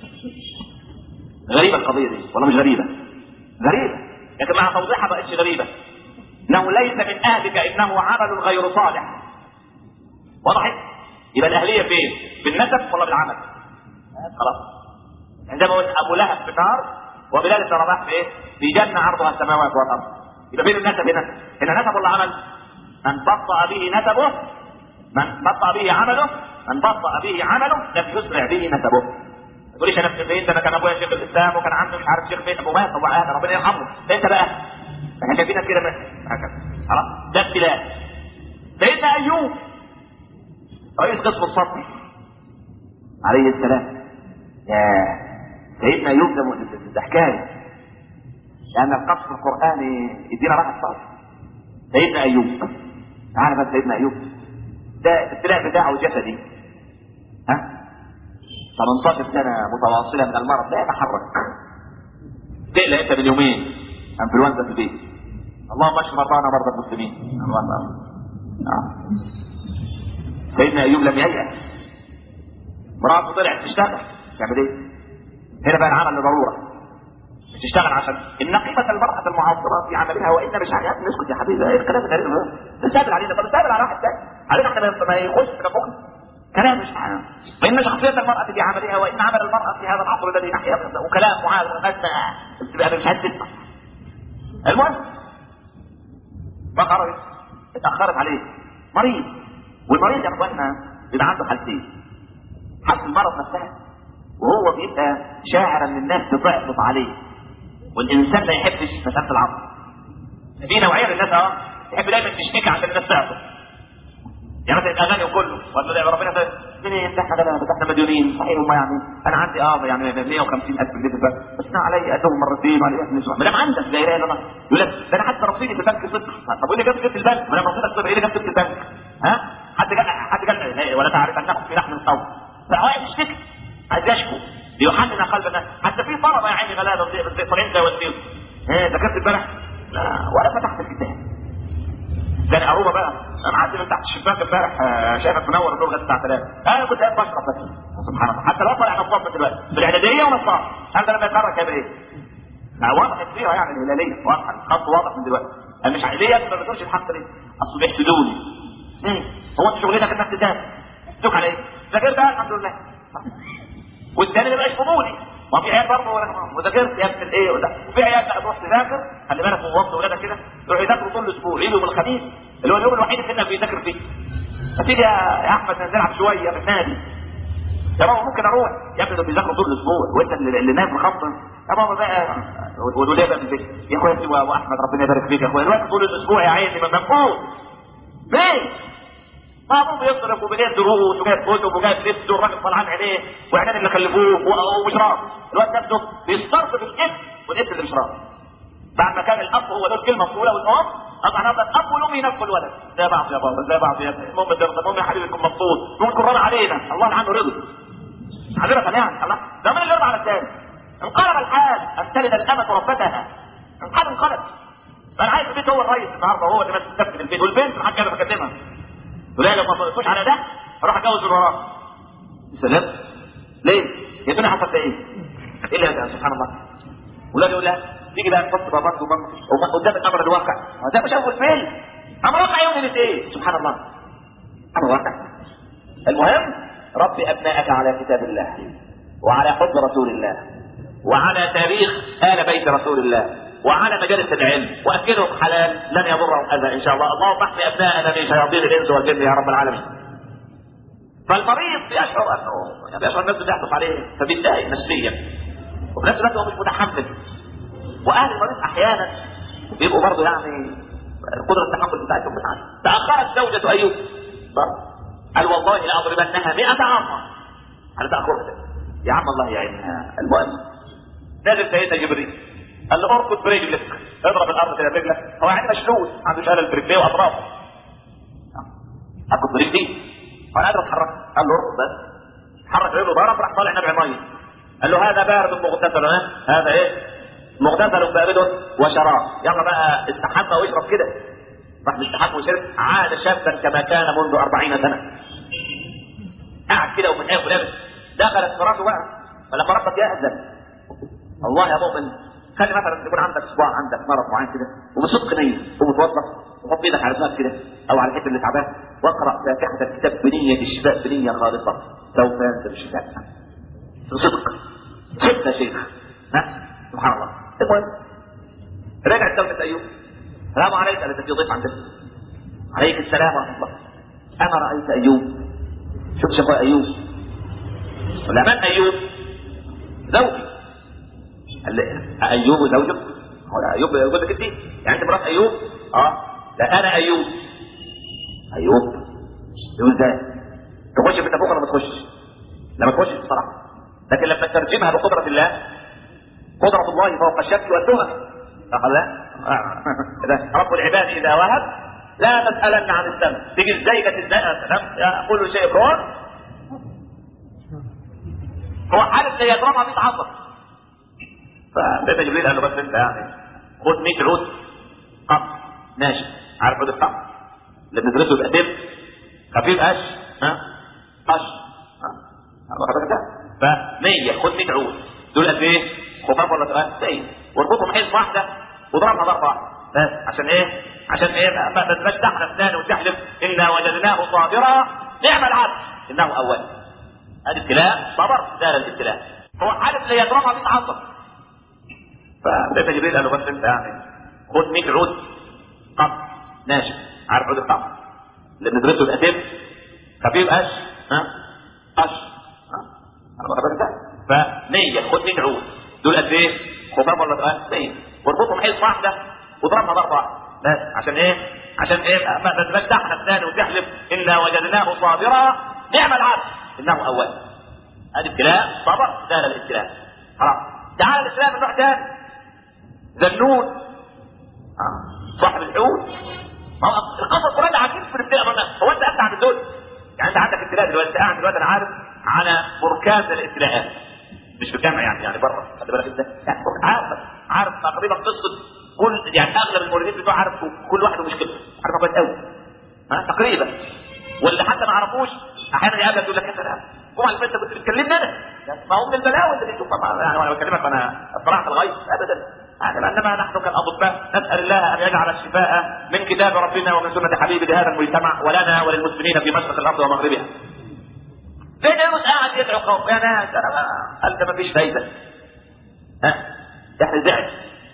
A: غريبه القضيه دي ولا مش غريبه غريبه لكن مع توضيحها بقتش غريبه انه ليس من اهلك انه عمل غير صالح وضحت يبقى الاهليه فين بالنسب ولا بالعمل خلاص عندما قلت ابو لهب في نار وبلال بن رباح في ايه في جنه عرضها السماوات والارض يبقى فين النسب هنا هنا نسب ولا عمل من بطأ به نسبه من بطأ به عمله من بطأ به عمله لم يسرع به نسبه ما تقوليش انا في فين ده انا كان ابويا شيخ الاسلام وكان عنده مش عارف شيخ فين ابو مات ابو عاد ربنا يرحمه ده انت بقى احنا شايفينك كده هكذا خلاص ده ابتلاء سيدنا ايوب رئيس قسم الصبر عليه السلام يا سيدنا ايوب ده ده حكايه لان القصص القراني يدينا راحه صالح سيدنا ايوب تعالى بس سيدنا ايوب ده الابتلاء بتاعه جسدي ها 18 سنه متواصله من المرض لا يتحرك تقلق انت من يومين انفلونزا في البيت اللهم اشف مرضانا مرضى المسلمين اللهم آه. سيدنا ايوب لم ييأس مراته طلعت تشتغل تعمل ايه؟ هنا بقى العمل لضروره تشتغل عشان ان قيمه المراه المعاصره في عملها وان مش عارف نسكت يا حبيبي ايه الكلام الغريب ده؟ تستقبل علينا طب استقبل على واحد تاني علينا احنا ما- ما يخش في مخنا كلام مش معنى وان شخصيه المراه في عملها وان عمل المراه في هذا العصر الذي نحيا فيه وكلام معاذ والناس ما- تبقى مش هتسمع المهم ما قررت اتاخرت عليه مريض والمريض يا اخوانا بيبقى عنده حالتين حالة المرض نفسها وهو بيبقى شاعر ان الناس بتعطف عليه والانسان ما يحبش مساله العطف في نوعيه من الناس اه تحب دايما تشتكي عشان الناس تعطف يعني مثلا الاغاني وكله ولا ده ربنا ده مين انت احنا ده احنا مديونين صحيح هم يعني انا عندي اه يعني 150 الف جنيه في البنك بس انا علي قدهم مرتين وعلي قد نسوة ما دام عندك زي ايه انا يقول لك ده انا حتى رصيدي في البنك صفر طب وايه اللي جاب في البنك ما انا رصيدك صفر ايه اللي جاب في البنك ها حد جاب حد جاب ولا تعرف انكم في لحم القوم فواقف يشتكي عايز يشكو ليحنن قلب الناس حتى في طلبه يا عيني غلابه طالعين ده يوديهم ايه ذاكرت امبارح؟ لا ولا فتحت الكتاب ده انا عروبه بقى انا عدي من تحت الشباك امبارح آه، شايفك منور النور لغايه الساعه 3 انا كنت قاعد بشرب بس سبحان الله حتى لو طلع نصاب دلوقتي بالاعداديه ونصاب هذا لما يتحرك هيبقى ايه؟ لا واضح فيها يعني الهلاليه واضح الخط واضح من دلوقتي انا مش عارف ليه يا ابني ما بتقولش الحق ليه؟ اصل بيحسدوني ايه؟ هو انت شغلتك انك تتابع تدوك على ايه؟ ذاكرت بقى الحمد لله والتاني ما بقاش فضولي ما في عيال برضه ولا وذاكرت يا ابن الايه وده وفي عيال بقى تروح تذاكر خلي بالك من وسط ولادك كده يروح يذاكروا طول الاسبوع يجوا من الخميس اللي هو اليوم الوحيد اللي كنا بيذاكر فيه فتيجي يا يا احمد نلعب شويه في النادي يا بابا ممكن اروح يا ابني دول بيذاكروا طول الاسبوع وانت اللي, اللي نايم مخطط يا بابا بقى والولاد بقى في البيت يا اخويا سيبوا واحمد ربنا يبارك فيك يا اخويا الوقت طول الاسبوع يا عيني مفقود ليه؟ ما ابوه بيصرف وبجايب دروس وجايب كتب وجايب لبس والراجل طلعان عينيه وعينين اللي خلفوه و- ومش راضي الواد نفسه بيسترضي بالاسم والاسم اللي مش راضي بعد ما كان الاب هو له الكلمه الاولى والام طبعا هذا الاب والام ينفوا الولد زي بعض يا بابا زي بعض يا ابني المهم ده المهم يا حبيبي يكون مبسوط ممكن راضي علينا الله عنه رضي حضرتك يعني الله ده من اللي يرضى على الثاني انقلب الحال ان تلد الامه ربتها الحال انقلب فانا عايز البيت هو الرئيس النهارده هو اللي ماسك السبت في البيت والبنت محدش قادر يكلمها تقول لها لو ما فوتوش على ده اروح اتجوز من وراه سلام ليه؟ يا ابني حصل ايه؟ ايه اللي هذا سبحان الله ولا يقول لها تيجي بقى تحط باباك ومامك وما- قدام الامر الواقع هو ده مش اول فيلم امر واقع يوم ايه؟ سبحان الله امر واقع المهم ربي ابنائك على كتاب الله وعلى حب رسول الله وعلى تاريخ ال بيت رسول الله وعلى مجالس العلم واكلهم حلال لن يضرهم اذى ان شاء الله اللهم احمي ابنائنا من شياطين الانس والجن يا رب العالمين فالمريض بيشعر انه يعني بيشعر الناس بتحدث عليه فبيتضايق نفسيا وفي نفس الوقت هو مش متحمل واهل المريض احيانا بيبقوا برضه يعني قدره التحمل بتاعتهم مش عاليه تاخرت زوجة ايوب قال والله لاضربنها 100 عاما على تاخرها يا عم الله يعينها المهم نازل سيدنا جبريل قال له اركض برجلك اضرب الارض كده برجلك هو يعني مشلول عنده شلل في رجليه واطرافه اركض برجلي وانا قادر اتحرك قال له اركض بس حرك رجله ضرب راح طالع نبع ميه قال له هذا بارد مغتسل ها؟ هذا ايه مغتسل بارد وشراب يلا بقى استحمى واشرب كده راح استحمى وشرب عاد شابا كما كان منذ أربعين سنة قاعد كده ومن ايه ولابس دخلت مراته بقى فلما ربك يأذن الله يا مؤمن خلي مثلا يكون عندك صباع عندك مرض معين كده وبصدق نية ومتوضح وحط ايدك على دماغك كده او على الحته اللي تعبان واقرا فاتحه الكتاب بنيه الشفاء بنيه خالصه سوف ينزل الشفاء بصدق صدق يا شيخ ها سبحان الله المهم رجع سوره ايوب السلام عليك انا في ضيف عندك عليك السلام ورحمه الله اما رايت ايوب شوف شوف ايوب ولا من ايوب زوجي قال لي ايوب زوجك هو لا ايوب يقول لك انت يعني انت مرات ايوب اه لا انا ايوب ايوب يقول ازاي تخش في النافوخ ولا ما تخش لما تخش في الصلاه لكن لما تترجمها بقدره الله قدره الله فوق الشك والتهم أخذ رب العباد اذا وهب لا تسالن عن السمع تيجي ازاي جت ازاي كل شيء كون هو عارف زي يضربها 100 عصا فبيت جبريل قال له بس انت يعني خد 100 عود قط ماشي عارف عود القط اللي بندرسه يبقى تب خفيف قش ها قش ف 100 خد 100 عود دول قد ايه؟ خفاف ولا تقال؟ زي واربطهم حزب واحده واضربها ضربه واحده بس عشان ايه؟ عشان ايه؟ ما تبقاش تحلف ثاني وتحلف انا وجدناه صابرا نعم العبد انه اول هذا ابتلاء صبر زال الابتلاء هو عارف زي يضربها 100 عصا فبيت جبريل قال له بس انت يعني خد 100 عود قط ناشف عارف عود القط اللي بندرسه يبقى تب خفيف قش ها قش ها ف 100 خد 100 عود دول قد ايه؟ خفاف ولا تقال؟ 100 واربطهم حيث واحده واضربها ضربه واحده بس عشان ايه؟ عشان ايه؟ ما تبقاش تحلف ثاني وتحلف انا وجدناه صابرا نعم العبد انه اول هذا ابتلاء صبر زال الابتلاء خلاص تعال الاسلام من نوع ثاني ذنون آه. صاحب الحوت القصص كلها عجيب في الابتلاء هو انت قاعد عند دول يعني انت عندك ابتلاء دلوقتي قاعد دلوقتي انا عارف على بركان الابتلاءات مش في الجامع يعني يعني بره خد بالك انت يعني عارف عارف تقريبا قصه كل يعني اغلب الموردين بتوع عارف كل واحد ومشكلته عارف كويس قوي ها تقريبا واللي حتى ما عرفوش احيانا يقابلك يقول لك يا سلام هو على انت كنت بتكلمني انا ما هو من البلاوي اللي بتشوفها يعني وانا بكلمك وانا اطلعت الغيب ابدا يعني انما نحن كالاطباء نسال الله ان يجعل الشفاء من كتاب ربنا ومن سنه حبيبه لهذا المجتمع ولنا وللمسلمين في مشرق الارض ومغربها. فين يونس قاعد يدعو قوم يا ناس قال ده ما فيش فايده. ها يعني زعل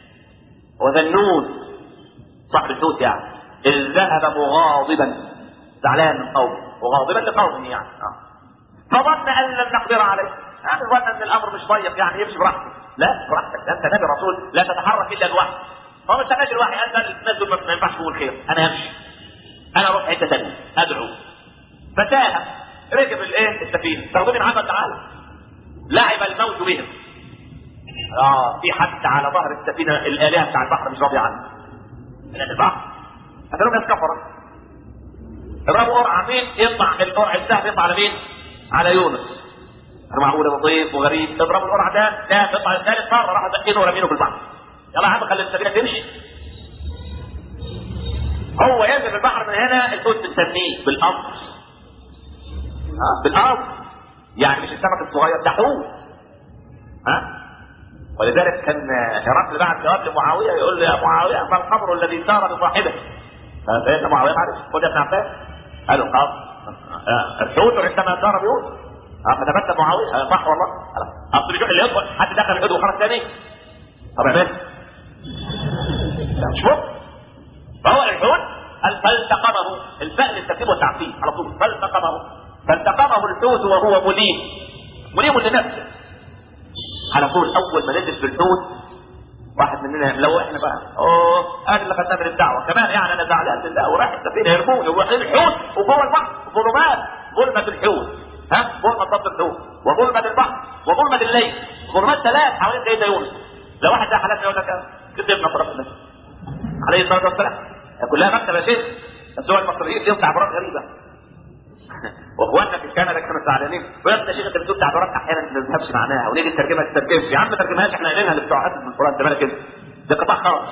A: وذنون صاحب الحوت يعني إذ ذهب مغاضبا زعلان من قومه وغاضبا لقومه يعني فظن ان لم نقدر عليه يعني ظن ان الامر مش ضيق يعني يمشي براحته لا براحتك انت نبي رسول لا تتحرك الا الوحي هو ما استناش الوحي انت الناس دول ما ينفعش تقول خير انا امشي انا اروح حته ثانيه ادعو فتاه ركب الايه السفينه تاخذوني معاك تعالى لعب الموت بهم اه في حد على ظهر السفينه الالهه بتاع البحر مش راضي عنه لان البحر هتلاقيهم ناس كفره اضربوا قرعه مين يطلع القرع السهم يطلع على مين؟ على يونس معقول لطيف وغريب اضربوا القرعه ده لا تطلع الثالث مره راح زقينه ورمينه في البحر يلا يا عم خلي السفينه تمشي هو ينزل في البحر من هنا الحوت مستنيه بالامر ها بالامر يعني مش السمك الصغير ده حوت ها ولذلك كان هرقل بعد جواب لمعاويه يقول له يا معاويه ما الخبر الذي سار بصاحبه فسيدنا معاويه معلش خد يا ابن عباس قالوا قال الحوت عندما سار بيوت فتبسم معاويه صح والله اصل بيشوف اللي يدخل حد دخل الحوت وخرج ثاني طب اعمل مش ممكن فهو الحوت فالتقمه الفأل الترتيب والتعقيد على طول فالتقمه فالتقمه الحوت وهو مليم مليم لنفسه على طول اول ما نزل في الحوت واحد مننا لو احنا بقى اوه انا اللي خدناه من الدعوه كمان يعني انا زعلان بالله ورايح السفينه يرموني ورايحين الحوت وجوه البحر ظلمات ظلمه الحوت ها ظلمه ضبط الحوت وظلمه البحر وظلمه الليل ظلمات ثلاث حوالين سيدنا يونس لو واحد ده حالات يقول لك كتبنا في ربنا عليه الصلاه والسلام كلها مكتبه شيخ بس هو المصريين ليهم تعبيرات غريبه واخواننا في كندا كانوا زعلانين ويا ابني شيخ انت بتقول تعبيرات احيانا ما تفهمش معناها ونيجي الترجمه ما تترجمش يا عم ما ترجمهاش احنا قايلينها لبتوع حد من القران ده مالك انت ده قطاع خاص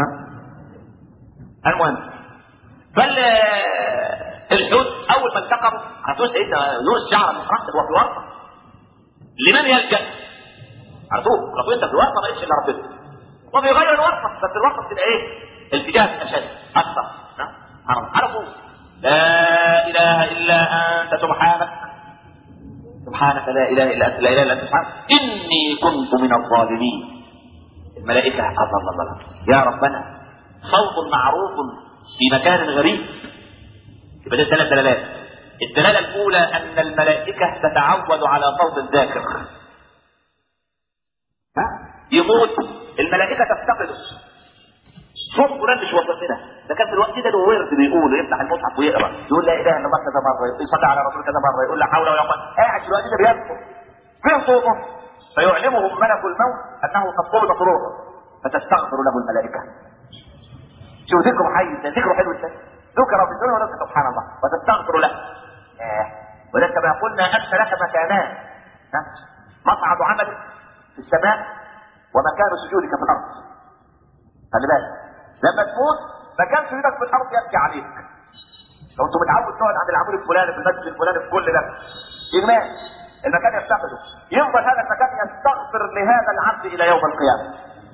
A: المهم فال الحوت اول ما التقم هتقول سيدنا يونس شعر محرق هو في ورطه لمن يلجا؟ على طول على طول انت في ورطه ما لقيتش الا ربنا وبيغير الورطه بس الورطه بتبقى ايه؟ الاتجاه اشد اكثر على طول لا اله الا انت سبحانك سبحانك لا اله الا انت لا اله الا انت سبحانك اني كنت من الظالمين الملائكه الله الله الله يا ربنا صوت معروف في مكان غريب يبقى ده ثلاث دلالات الدلاله الاولى ان الملائكه تتعود على صوت الذاكر ها يموت الملائكه تفتقده صوت فلان مش وصلنا ده كان في الوقت ده له ورد بيقول يفتح المصحف ويقرا يقول لا اله الا الله كذا مره يصلي على رسول كذا مره يقول لا حول ولا قوه قاعد في الوقت ده بيذكر فين صوته فيعلمهم ملك الموت انه قد قبضت روحه فتستغفر له الملائكه شوف ذكره حي ده ذكره حلو ازاي ذكر في الدنيا وذكر سبحان الله وتستغفر له آه. وده كما قلنا انت لك مكانان ها؟ مصعد عملك في السماء ومكان سجودك في الارض خلي بالك لما تموت مكان سجودك في الارض يبكي عليك لو انت متعود تقعد عند العمود الفلاني في المسجد الفلاني في كل ده يمات المكان يفتقده يفضل هذا المكان يستغفر لهذا العبد الى يوم القيامه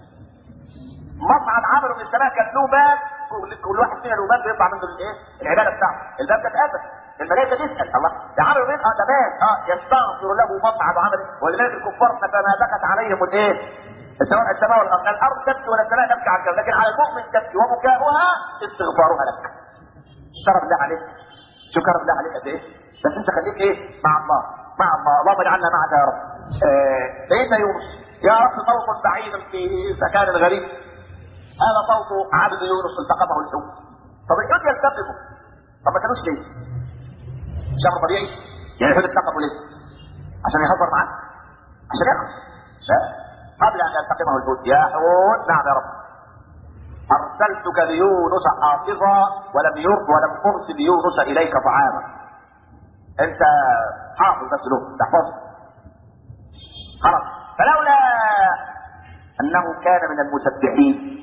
A: مصعد عمله من السماء كان له باب كل- كل واحد فينا له باب بيطلع منه الايه؟ العباده بتاعته، الباب ده اتقفل الملائكه تسال الله ده عمله مين؟ اه ده باب اه يستغفر له مصعد عمله ولذلك الكفار فما بكت عليهم الايه؟ سواء السماء والارض، لا الارض تبكي ولا السماء تبكي على الكون، لكن على المؤمن تبكي وبكاؤها استغفارها لك. شرف الله عليك. شو كرم الله عليك قد ايه؟ بس انت خليك ايه؟ مع الله، مع الله، اللهم اجعلنا معك يا رب. آه سيدنا يونس يا رب صوت بعيد في مكان غريب هذا صوت عبد يونس التقمه الحوت طب الحوت يلتقمه طب ما كانوش ليه؟ مش امر طبيعي؟ يعني الحوت التقمه ليه؟ عشان يهزر معاه عشان يقف لا قبل ان يلتقمه الحوت يا حوت نعم يا رب ارسلتك ليونس حافظا ولم يرد ولم ارسل يونس اليك طعاما انت حافظ بس له تحفظه خلاص فلولا انه كان من المسبحين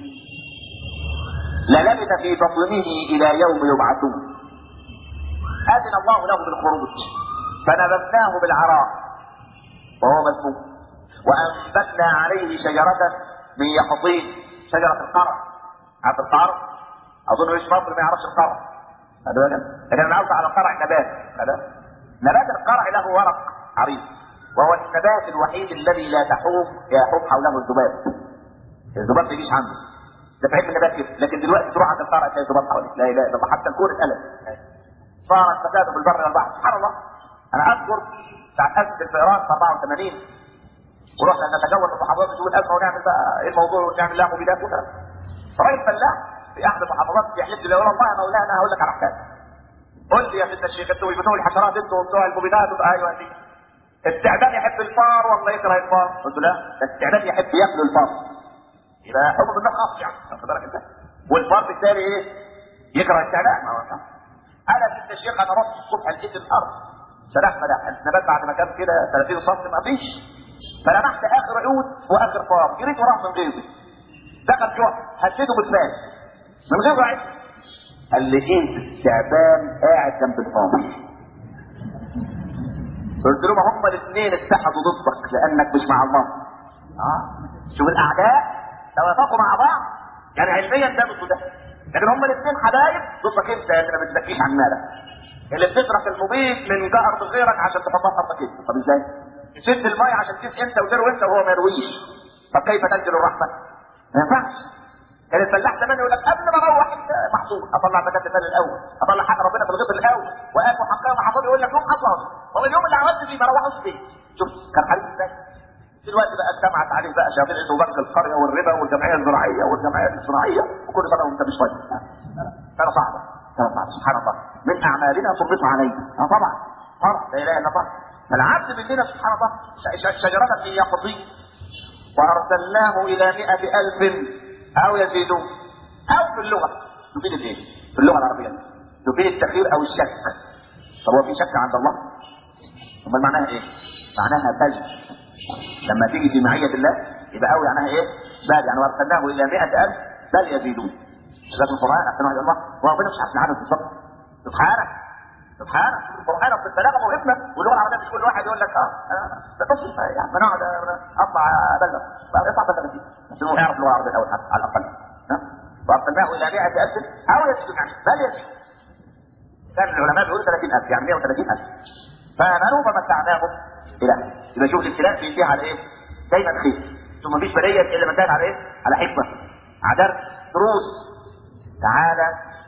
A: للبث في بطنه الى يوم يبعثون اذن الله له بالخروج فنبذناه بالعراء وهو مذموم وانبتنا عليه شجره من يقطين شجره القرع عارف القرع اظن مش مصر ما يعرفش القرع هذا بالك لكن انا عاوز على القرع نبات هذا نبات القرع له ورق عريض وهو النبات الوحيد الذي لا تحوم يحوم حوله الذباب الذباب ما يجيش عنده ده في علم النبات كده لكن دلوقتي تروح عند القرع تلاقي ذباب حواليك لا اله الا الله حتى الكون اتقلب صار الفساد في البر والبحر سبحان الله انا اذكر ساعه ازمه الفئران في 84 ورحنا نتجول في المحافظات بتقول ازمه ونعمل بقى ايه الموضوع ونعمل لها مبيدات وكده فراجل فلاح في احد المحافظات بيحلف لي يقول والله يا مولانا هقول لك على حكايه قول لي يا سيدنا الشيخ انتوا بتوع الحشرات انتوا بتوع المبيدات وبتوع ايوه دي التعبان يحب الفار ولا يكره الفار؟ قلت له لا ده التعبان يحب ياكل الفار يبقى حب النار خاص يعني واخد بالك انت والفار بالتالي ايه؟ يكره التعبان ما هو صح. انا سيدنا الشيخ انا رحت الصبح لقيت الارض سلاح ملاح النبات بعد ما كان كده 30 سم ما فيش فلمحت اخر عود واخر فار جريت وراه من غيظي دخل جوع هديته بالفاس من غير عيد قال لي انت التعبان قاعد جنب الفار قلت لهم هم الاثنين اتحدوا ضدك لانك مش مع الله اه شوف الاعداء توافقوا مع بعض يعني علميا ده ضد ده لكن هم الاثنين حبايب ضدك انت اللي ما بتزكيش عن مالك اللي بتسرق المبيد من جهر بغيرك عشان تحطها في ارضك انت طب ازاي؟ تسد الميه عشان تسقي انت وتروي انت وهو ما يرويش طب كيف تنزل الرحمه؟ ما ينفعش كان الفلاح زمان يقول لك قبل ما اروح محصول اطلع زكاه المال الاول اطلع حق ربنا في الغيط الاول واكل حقها محصول يقول لك يوم حصاد طب اليوم اللي عملت فيه ما روحوش فيه شوف كان حريص ازاي دلوقتي بقى اجتمعت عليه بقى شياطين وبنك القريه والربا والجمعيه الزراعيه والجمعيات الصناعيه وكل سنه وانت مش طيب كان صعبه كان صعبه سبحان الله من اعمالنا تربط علينا اه طبعا طبعا لا اله الا الله فالعبد مننا سبحان الله ش- ش- شجره في يقطين وارسلناه الى مئة الف او يزيدون او في اللغه تفيد الايه؟ في اللغه العربيه تفيد التخيير او الشك طب هو في شك عند الله؟ امال معناها ايه؟ معناها بل لما تيجي في معيه الله يبقى قوي معناها ايه؟ بل يعني وارسلناه الى 100000 بل يزيدون لكن القران احسن واحد الله وربنا مش عارف العدد بالظبط سبحانك سبحانك القران في البلاغه مهمه واللغه العربيه مش كل واحد يقول لك اه آه، ده تصل يعني ما نقعد اطلع ابلغ اطلع بلغتي بس هو يعرف اللغه العربيه الاول حتى على الاقل ها؟ وارسلناه الى 100000 او يزيدون يعني بل يزيدون كان العلماء بيقولوا 30000 يعني 130000 فامنوا فمتعناهم الى يبقى شوف الابتلاء بينتهي على ايه؟ دايما خير ثم مفيش بليه الا ما كان على ايه؟ على حكمه على درس دروس تعالى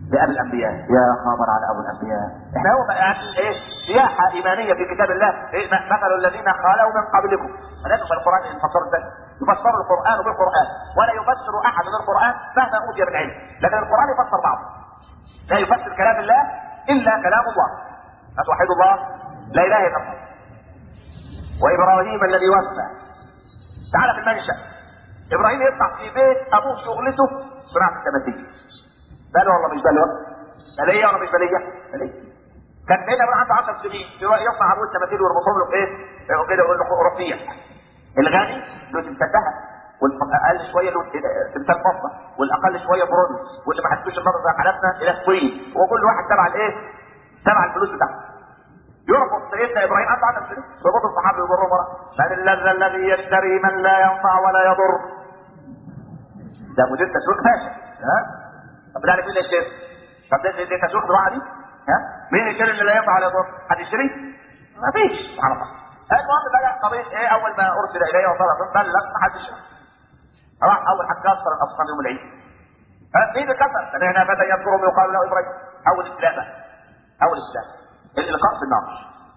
A: لابي الانبياء يا خبر على ابو الانبياء احنا هو يعني ايه سياحه ايمانيه في كتاب الله إيه مثل الذين خلوا من قبلكم فلازم في القران يفسروا ازاي يفسر القران بالقران ولا يفسر احد القران مهما اوتي من علم لكن القران يفسر بعضه لا يفسر كلام الله الا كلام الله فتوحد الله لا اله الا الله وابراهيم الذي وفى تعال في المنشا ابراهيم يطلع في بيت ابوه شغلته صناعه التماثيل بل ولا مش بل بليه ولا مش بليه؟ بليه كان سيدنا ابراهيم عنده 10 سنين يصنع ابوه التماثيل ويربطهم له ايه؟ كده يقول له رفيع الغني له تمثال ذهب والاقل شويه له تمثال فضه والاقل شويه برونز واللي ما حدش النظر زي حالاتنا الى طين وكل واحد تبع الايه؟ تبع الفلوس بتاعته يربط سيدنا ابراهيم عنده 10 سنين يربط الصحابه يضرهم ورا من الذي الذي يشتري من لا ينفع ولا يضر ده مدير تسويق فاشل ها طب بالله عليك مين اللي يشتري؟ طب ده ده تسويق زراعه دي ها مين يشتري اللي لا ينفع ولا يضر؟ حد يشتري؟ ما فيش سبحان الله المهم بقى قضيه ايه اول ما ارسل الي وطلب بلغ ما حدش راح اول حد كسر الاصنام يوم العيد مين اللي كسر؟ سمعنا فتى يذكرهم يقال له ابراهيم اول اسلام اول اسلام الالقاء في النار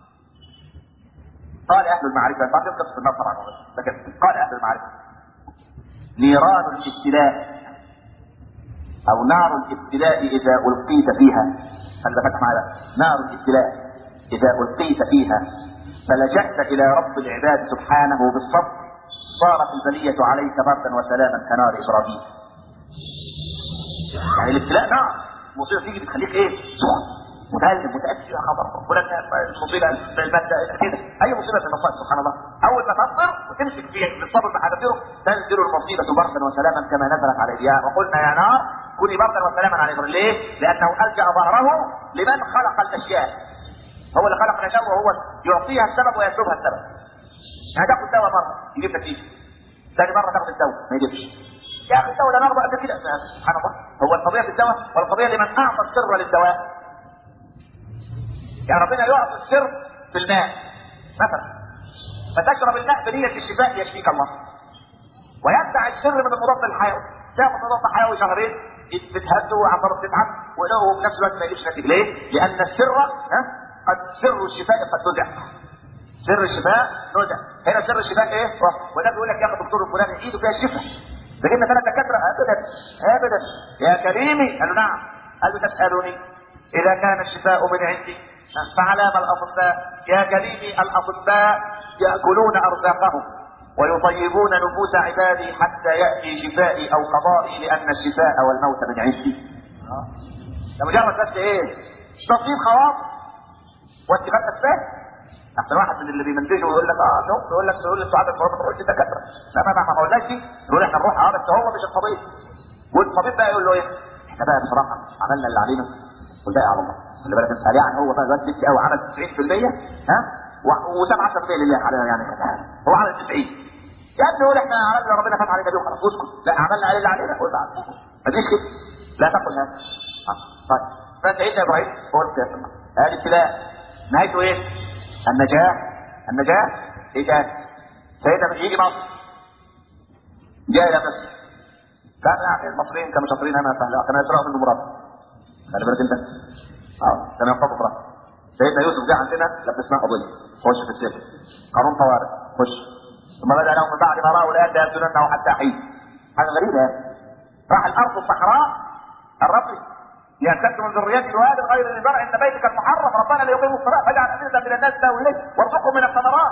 A: قال اهل المعرفه بعد قصه النار طبعا لكن قال اهل المعرفه نيران الابتلاء او نار الابتلاء اذا القيت فيها خلي بالك معايا نار الابتلاء اذا القيت فيها فلجأت الى رب العباد سبحانه بالصبر صارت البلية عليك بردا وسلاما كنار ابراهيم يعني الابتلاء نار المصيبه تيجي بتخليك ايه سخن متألم متأكد يا خبر فلان المصيبة المادة كده أي مصيبة في المصائب سبحان الله أول ما تصبر وتمسك في بالصبر بحذافيره تنزل المصيبة بردا وسلاما كما نزلت على إبراهيم وقلنا يا نار كوني بردا وسلاما على إبراهيم ليه؟ لأنه ألجأ ظهره لمن خلق الأشياء هو اللي خلق الأشياء وهو يعطيها السبب ويسلبها السبب يعني تاخد دواء مرة يجيب نتيجة ثاني مرة تاخد الدواء ما يجيبش يا أخي الدواء ده نرضى قد كده سبحان الله هو القضية في الدواء والقضية لمن أعطى السر للدواء يعني ربنا يعطي السر في الماء مثلا فتشرب الماء بنية الشفاء يشفيك الله ويدفع السر من المضاد الحيوي تاخد مضاد حيوي شهرين بتهد وعصارة تتعب وله في نفس الوقت ما يجيبش نتيجة ليه؟ لأن السر ها قد سر الشفاء قد نزع سر الشفاء نزع هنا سر الشفاء ايه؟ وده بيقول لك يا اخي الدكتور الفلاني ايده فيها الشفاء لكن ثلاث دكاتره ابدا ابدا يا كريمي قال له نعم قال له تسالني اذا كان الشفاء من عندي فعلام الاطباء يا كريمي الاطباء ياكلون ارزاقهم ويطيبون نفوس عبادي حتى ياتي شفائي او قضائي لان الشفاء والموت من عندي. ده مجرد بس ايه؟ تصوير خواطر واتفاق اسباب. احسن واحد من اللي بيمنتجوا ويقول لك اه شوف يقول لك يقول لك سعاده الفرصه ما تروحش الدكاتره. لا ما ما قلناش دي يقول احنا نروح اه بس هو مش الطبيب. والطبيب بقى يقول له ايه؟ احنا بقى بصراحه عملنا اللي علينا والباقي على الله. خلي بالك انت يعني هو بقى دلوقتي لسه قوي عمل 90% ها و7 10% لله علينا يعني هو عمل 90 يا ابني قول احنا عملنا ربنا فتح علينا بيه خلاص اسكت لا عملنا عليه اللي علينا قول بعد مفيش كده لا تقل هذا طيب فسيدنا ابراهيم هو الكافر هذه ابتلاء نهايته ايه؟ النجاح النجاح ايه تاني؟ سيدنا يجي مصر جاء الى مصر كان يعني المصريين كانوا شاطرين انا كانوا يسرقوا منه مراد خلي بالك انت اه كانوا ينقضوا مراد سيدنا يوسف جه عندنا لبسناه قضيه خش في السجن قانون طوارئ خش ثم بدا لهم من بعد ما راوا الايات ليسجننه حتى حين حاجه غريبه راح الارض الصحراء الرب يمتد من ذريته واد غير ذي زرع ان بيتك المحرم ربنا ليقيموا الصلاه فاجعل افئده من الناس تهوي اليه وارزقهم من الثمرات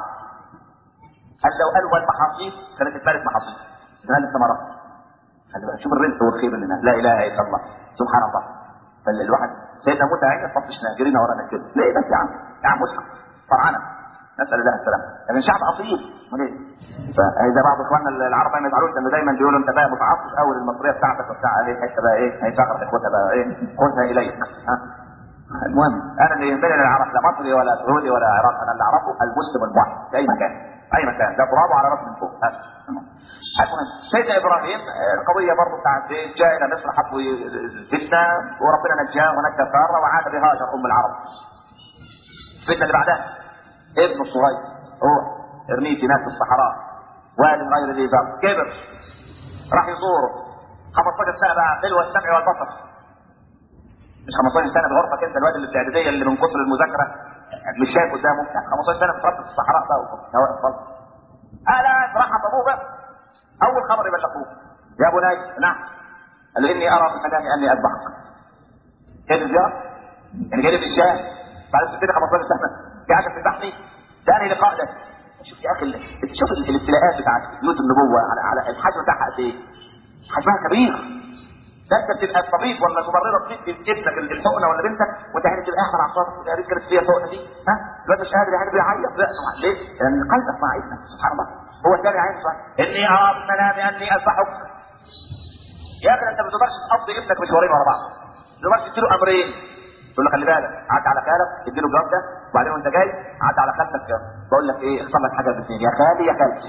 A: هل لو قالوا المحاصيل كانت اتبارك محاصيل هل الثمرات خلي بالك شوف الرزق والخير اللي لا اله الا الله سبحان الله فالواحد سيدنا موسى عين طفشنا جرينا ورانا كده ليه بس يا عم يا عم مسحب فرعنا نسال الله السلامه لكن شعب اصيل ليه؟ فاذا بعض اخواننا العرب ما يزعلوش لانه دايما بيقولوا انت بقى متعصب قوي للمصريه بتاعتك وبتاع عليه حته بقى ايه هيشغل اخوتها بقى ايه خذها اليك ها المهم انا اللي يهمني لا اعرف لا مصري ولا سعودي ولا عراقي انا اللي اعرفه المسلم الموحد في اي مكان اي مكان ده ترابه على راسه من فوق المهم سيدنا ابراهيم القضيه برضه بتاعت جاء الى مصر حبوا فتنه وربنا نجاه ونجى ساره وعاد بهاجر ام العرب. الفتنه اللي بعدها ابن الصغير روح ارميه في ناس الصحراء واد غير ذي زرع كبر راح يزوره 15 سنه بقى حلوه السمع والبصر مش 15 سنه في غرفه كده الواد اللي في الاعداديه اللي من كتر المذاكره مش شايف قدامه لا 15 سنه بتربى في الصحراء بقى وهواء الفضل الا راح ابوه بقى اول خبر يبلغوه يا بني نعم قال له اني ارى في منامي اني اذبحك كده زياره يعني جاي في الشارع بعد كده 15 سنه في عشان تذبحني ثاني لقاء ده شوف يا اخي شوف الابتلاءات بتاعت بيوت النبوه على على الحجم بتاعها قد ايه؟ حجمها كبير ده انت بتبقى طبيب ولا ممرضه تدي ابنك الحقنه ولا بنتك وانت يعني تبقى قاعد على اعصابك يا ريت كانت فيها الحقنه دي ها الواد مش قادر يعني بيعيط لا سبحان ليه؟ لان قلبك مع ابنك سبحان الله هو الثاني عايز اني ارى في منامي اني اذبحك يا اخي انت ما تقدرش تقضي ابنك مشوارين ورا بعض ما تقدرش تديله امرين تقول له خلي بالك عدى على خالك اديله الجواب ده وبعدين وانت جاي عدى على خالتك بقول لك ايه اختار لك حاجه باثنين يا خالي يا خالتي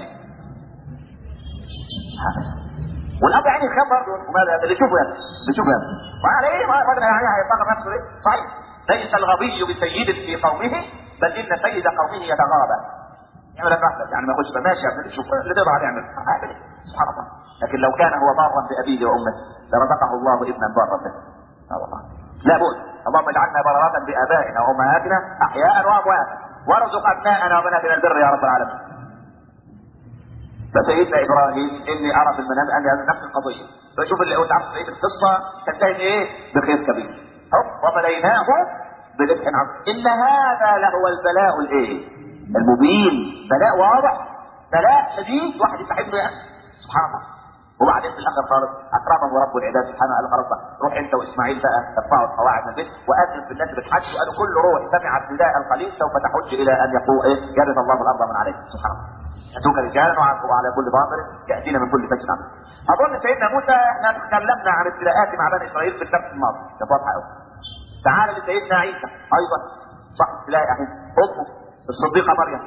A: والاب يعني خاف برضه وماذا اللي يشوفه يعني اللي يشوفه يعني وعلى ايه ما الراجل يعني هيفكر نفسه ايه صحيح ليس الغبي بسيد في قومه بل ان سيد قومه يتغاضى يعمل لك واحده يعني ما يخش ماشي يا ابني شوف اللي تقدر عليه يعمل هيعمل ايه سبحان الله لكن لو كان هو بارا بابيه وامه لرزقه الله ابنا بارا به اه والله لا بد اللهم اجعلنا بررات بابائنا وامهاتنا احياء وامواتا وارزق ابناءنا وبناتنا البر يا رب العالمين فسيدنا ابراهيم اني ارى في المنام ان نفس القضيه فشوف اللي قلت عارف بقيه القصه تنتهي بايه؟ بخير كبير هوب وبليناه برزق عظيم ان هذا لهو البلاء الايه؟ المبين بلاء واضح بلاء شديد واحد يستحبه يعني سبحان الله وبعدين في الاخر خالص اكرمه رب العباد سبحانه قال خلاص بقى روح انت واسماعيل بقى ارفعوا القواعد من البيت واذن في الناس بالحج وقالوا كل روح سمعت نداء القليل سوف تحج الى ان يقول ايه يرث الله الارض من عليه سبحان الله ياتوك رجالا وعلى كل باطل ياتينا من كل فج عميق اظن سيدنا موسى احنا تكلمنا عن ابتلاءات مع بني اسرائيل في الدرس الماضي ده واضحه قوي تعال لسيدنا عيسى ايضا صح تلاقي اهي امه الصديقه مريم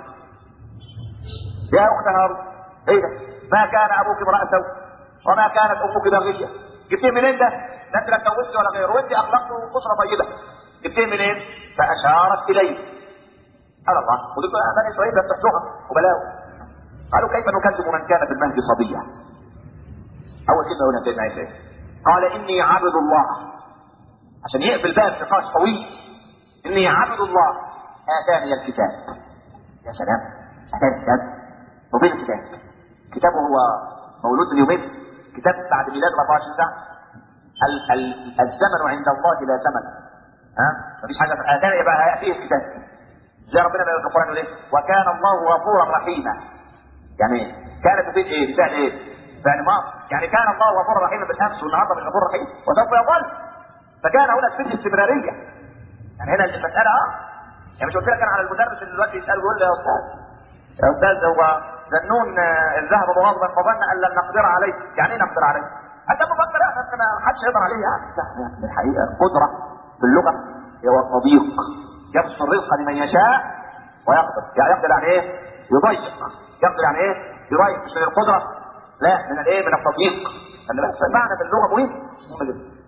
A: يا اخت هارون ايه ده ما كان ابوك امرأ سوء وما كانت امك بغيه جبتيه منين ده؟ ده انت لا اتجوزت ولا غيره وانت اخلاقته اسره طيبه جبتيه منين؟ فاشارت اليه قال الله ودول بني اسرائيل بتحتوها وبلاوي قالوا كيف نكذب من كان في المهد صبيا اول كلمه هنا سيدنا عيسى قال اني عبد الله عشان يقفل باب نقاش طويل اني عبد الله اتاني الكتاب يا سلام اتاني الكتاب وفين الكتاب كتابه هو مولود من يومين كتاب بعد ميلاد 24 ساعه ال- ال- الزمن عند الله لا زمن ها مفيش حاجه اتاني يبقى فيه الكتاب زي ربنا بيقول في القران يقول ايه وكان الله غفورا رحيما يعني كانت تفيد ايه؟ بفعل ايه؟ فعل ما يعني كان الله غفورا رحيما بالامس والنهارده مش غفور رحيم وسوف يظل فكان هنا تفيد الاستمراريه يعني هنا المساله اه يعني مش قلت لك انا على المدرس اللي دلوقتي يسال يقول لي يا استاذ يا استاذ هو ذنون آه، ذهب مغاضبا فظن ان لن نقدر عليه يعني ايه نقدر عليه؟ انت مفكر يا أخي ما حدش يقدر عليه يعني لا لا، الحقيقه القدره في اللغه هو التضييق يبسط الرزق لمن يشاء ويقدر يعني يقدر يعني ايه؟ يضيق يقدر يعني ايه؟ يضيق مش من القدره لا من الايه؟ من التضييق خلي بالك المعنى في اللغه مهم مهم جدا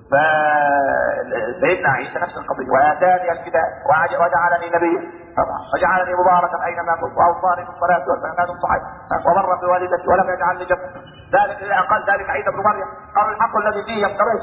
A: فسيدنا عيسى نفس القضيه واتاني الكتاب وعج- وجعلني نبيا طبعا وجعلني مباركا اينما كنت واوصاني بالصلاه والزكاه الصحيح وبر بوالدتي ولم يجعلني جبا ذلك اذا قال ذلك عيسى بن مريم قال الحق الذي فيه يفتريه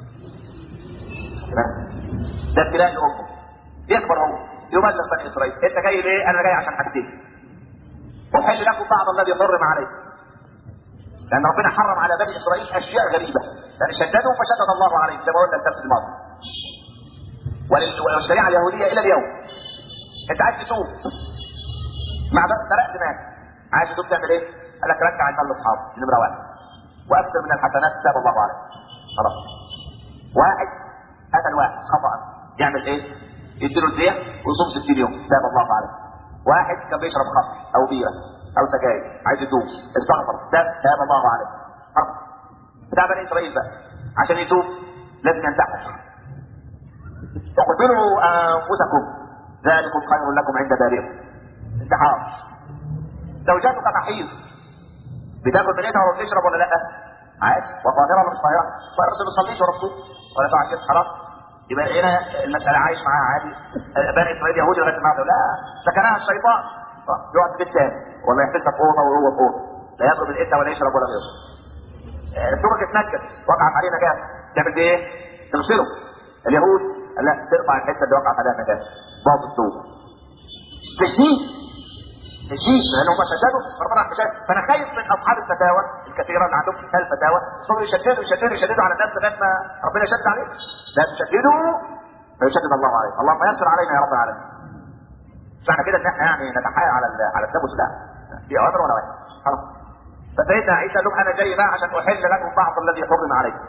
A: ده ابتلاء لامه يكبر هو يبلغ بني اسرائيل انت جاي ليه؟ انا جاي عشان حاجتين احل لكم بعض الذي حرم عليكم لان ربنا حرم على بني اسرائيل اشياء غريبه لان شددوا فشدد الله عليهم زي ما قلنا الدرس الماضي ولل- والشريعه اليهوديه الى اليوم انت عايز تتوب مع بس سرقت مال عايز تتوب تعمل ايه؟ قال لك رجع المال لاصحابه دي نمره واحد واكثر من الحسنات تاب الله عليه خلاص واحد قتل واحد خطا يعمل ايه؟ يديله الدية ويصوم 60 يوم تاب الله عليه واحد كان بيشرب خمر او بيره او سجاير عايز يتوب استغفر تاب تاب الله عليه خلاص بتاع بني اسرائيل بقى عشان يتوب لازم ينتحر اقتلوا انفسكم ذلكم خير لكم عند بارئكم انتحار زوجاتك محيض بتاكل من ايدها ولا بتشرب ولا لا؟ عادي وطاهره ولا مش طاهره؟ طاهره بس ما بتصليش ولا تصوم ولا تقع كده حرام يبقى هنا المساله عايش معاها عادي بني اسرائيل يهودي لغايه النهارده لا سكنها الشيطان يقعد في بيت تاني ولا يحبسها في اوضه وهو في اوضه لا يضرب الانثى ولا يشرب ولا يشرب السمك اتنكد وقعت عليه نجاسه تعمل بايه؟ تغسله اليهود لا تقطع الحته اللي وقعت عليها النجاسه باظ الثوب تشديد تشديد لان هم شددوا ربنا شدد فانا خايف من اصحاب الفتاوى الكثيره اللي عندهم كتاب الفتاوى صاروا يشددوا يشددوا يشددوا على الناس لغايه ما ربنا شد عليهم لا تشددوا فيشدد الله عليهم اللهم يسر علينا يا رب العالمين مش معنى كده ان احنا يعني نتحايل على ال- على التبس لا في اوامر ولا واحد خلاص فسيدنا عيسى قال لهم انا جاي بقى عشان احل لكم بعض الذي حرم عليكم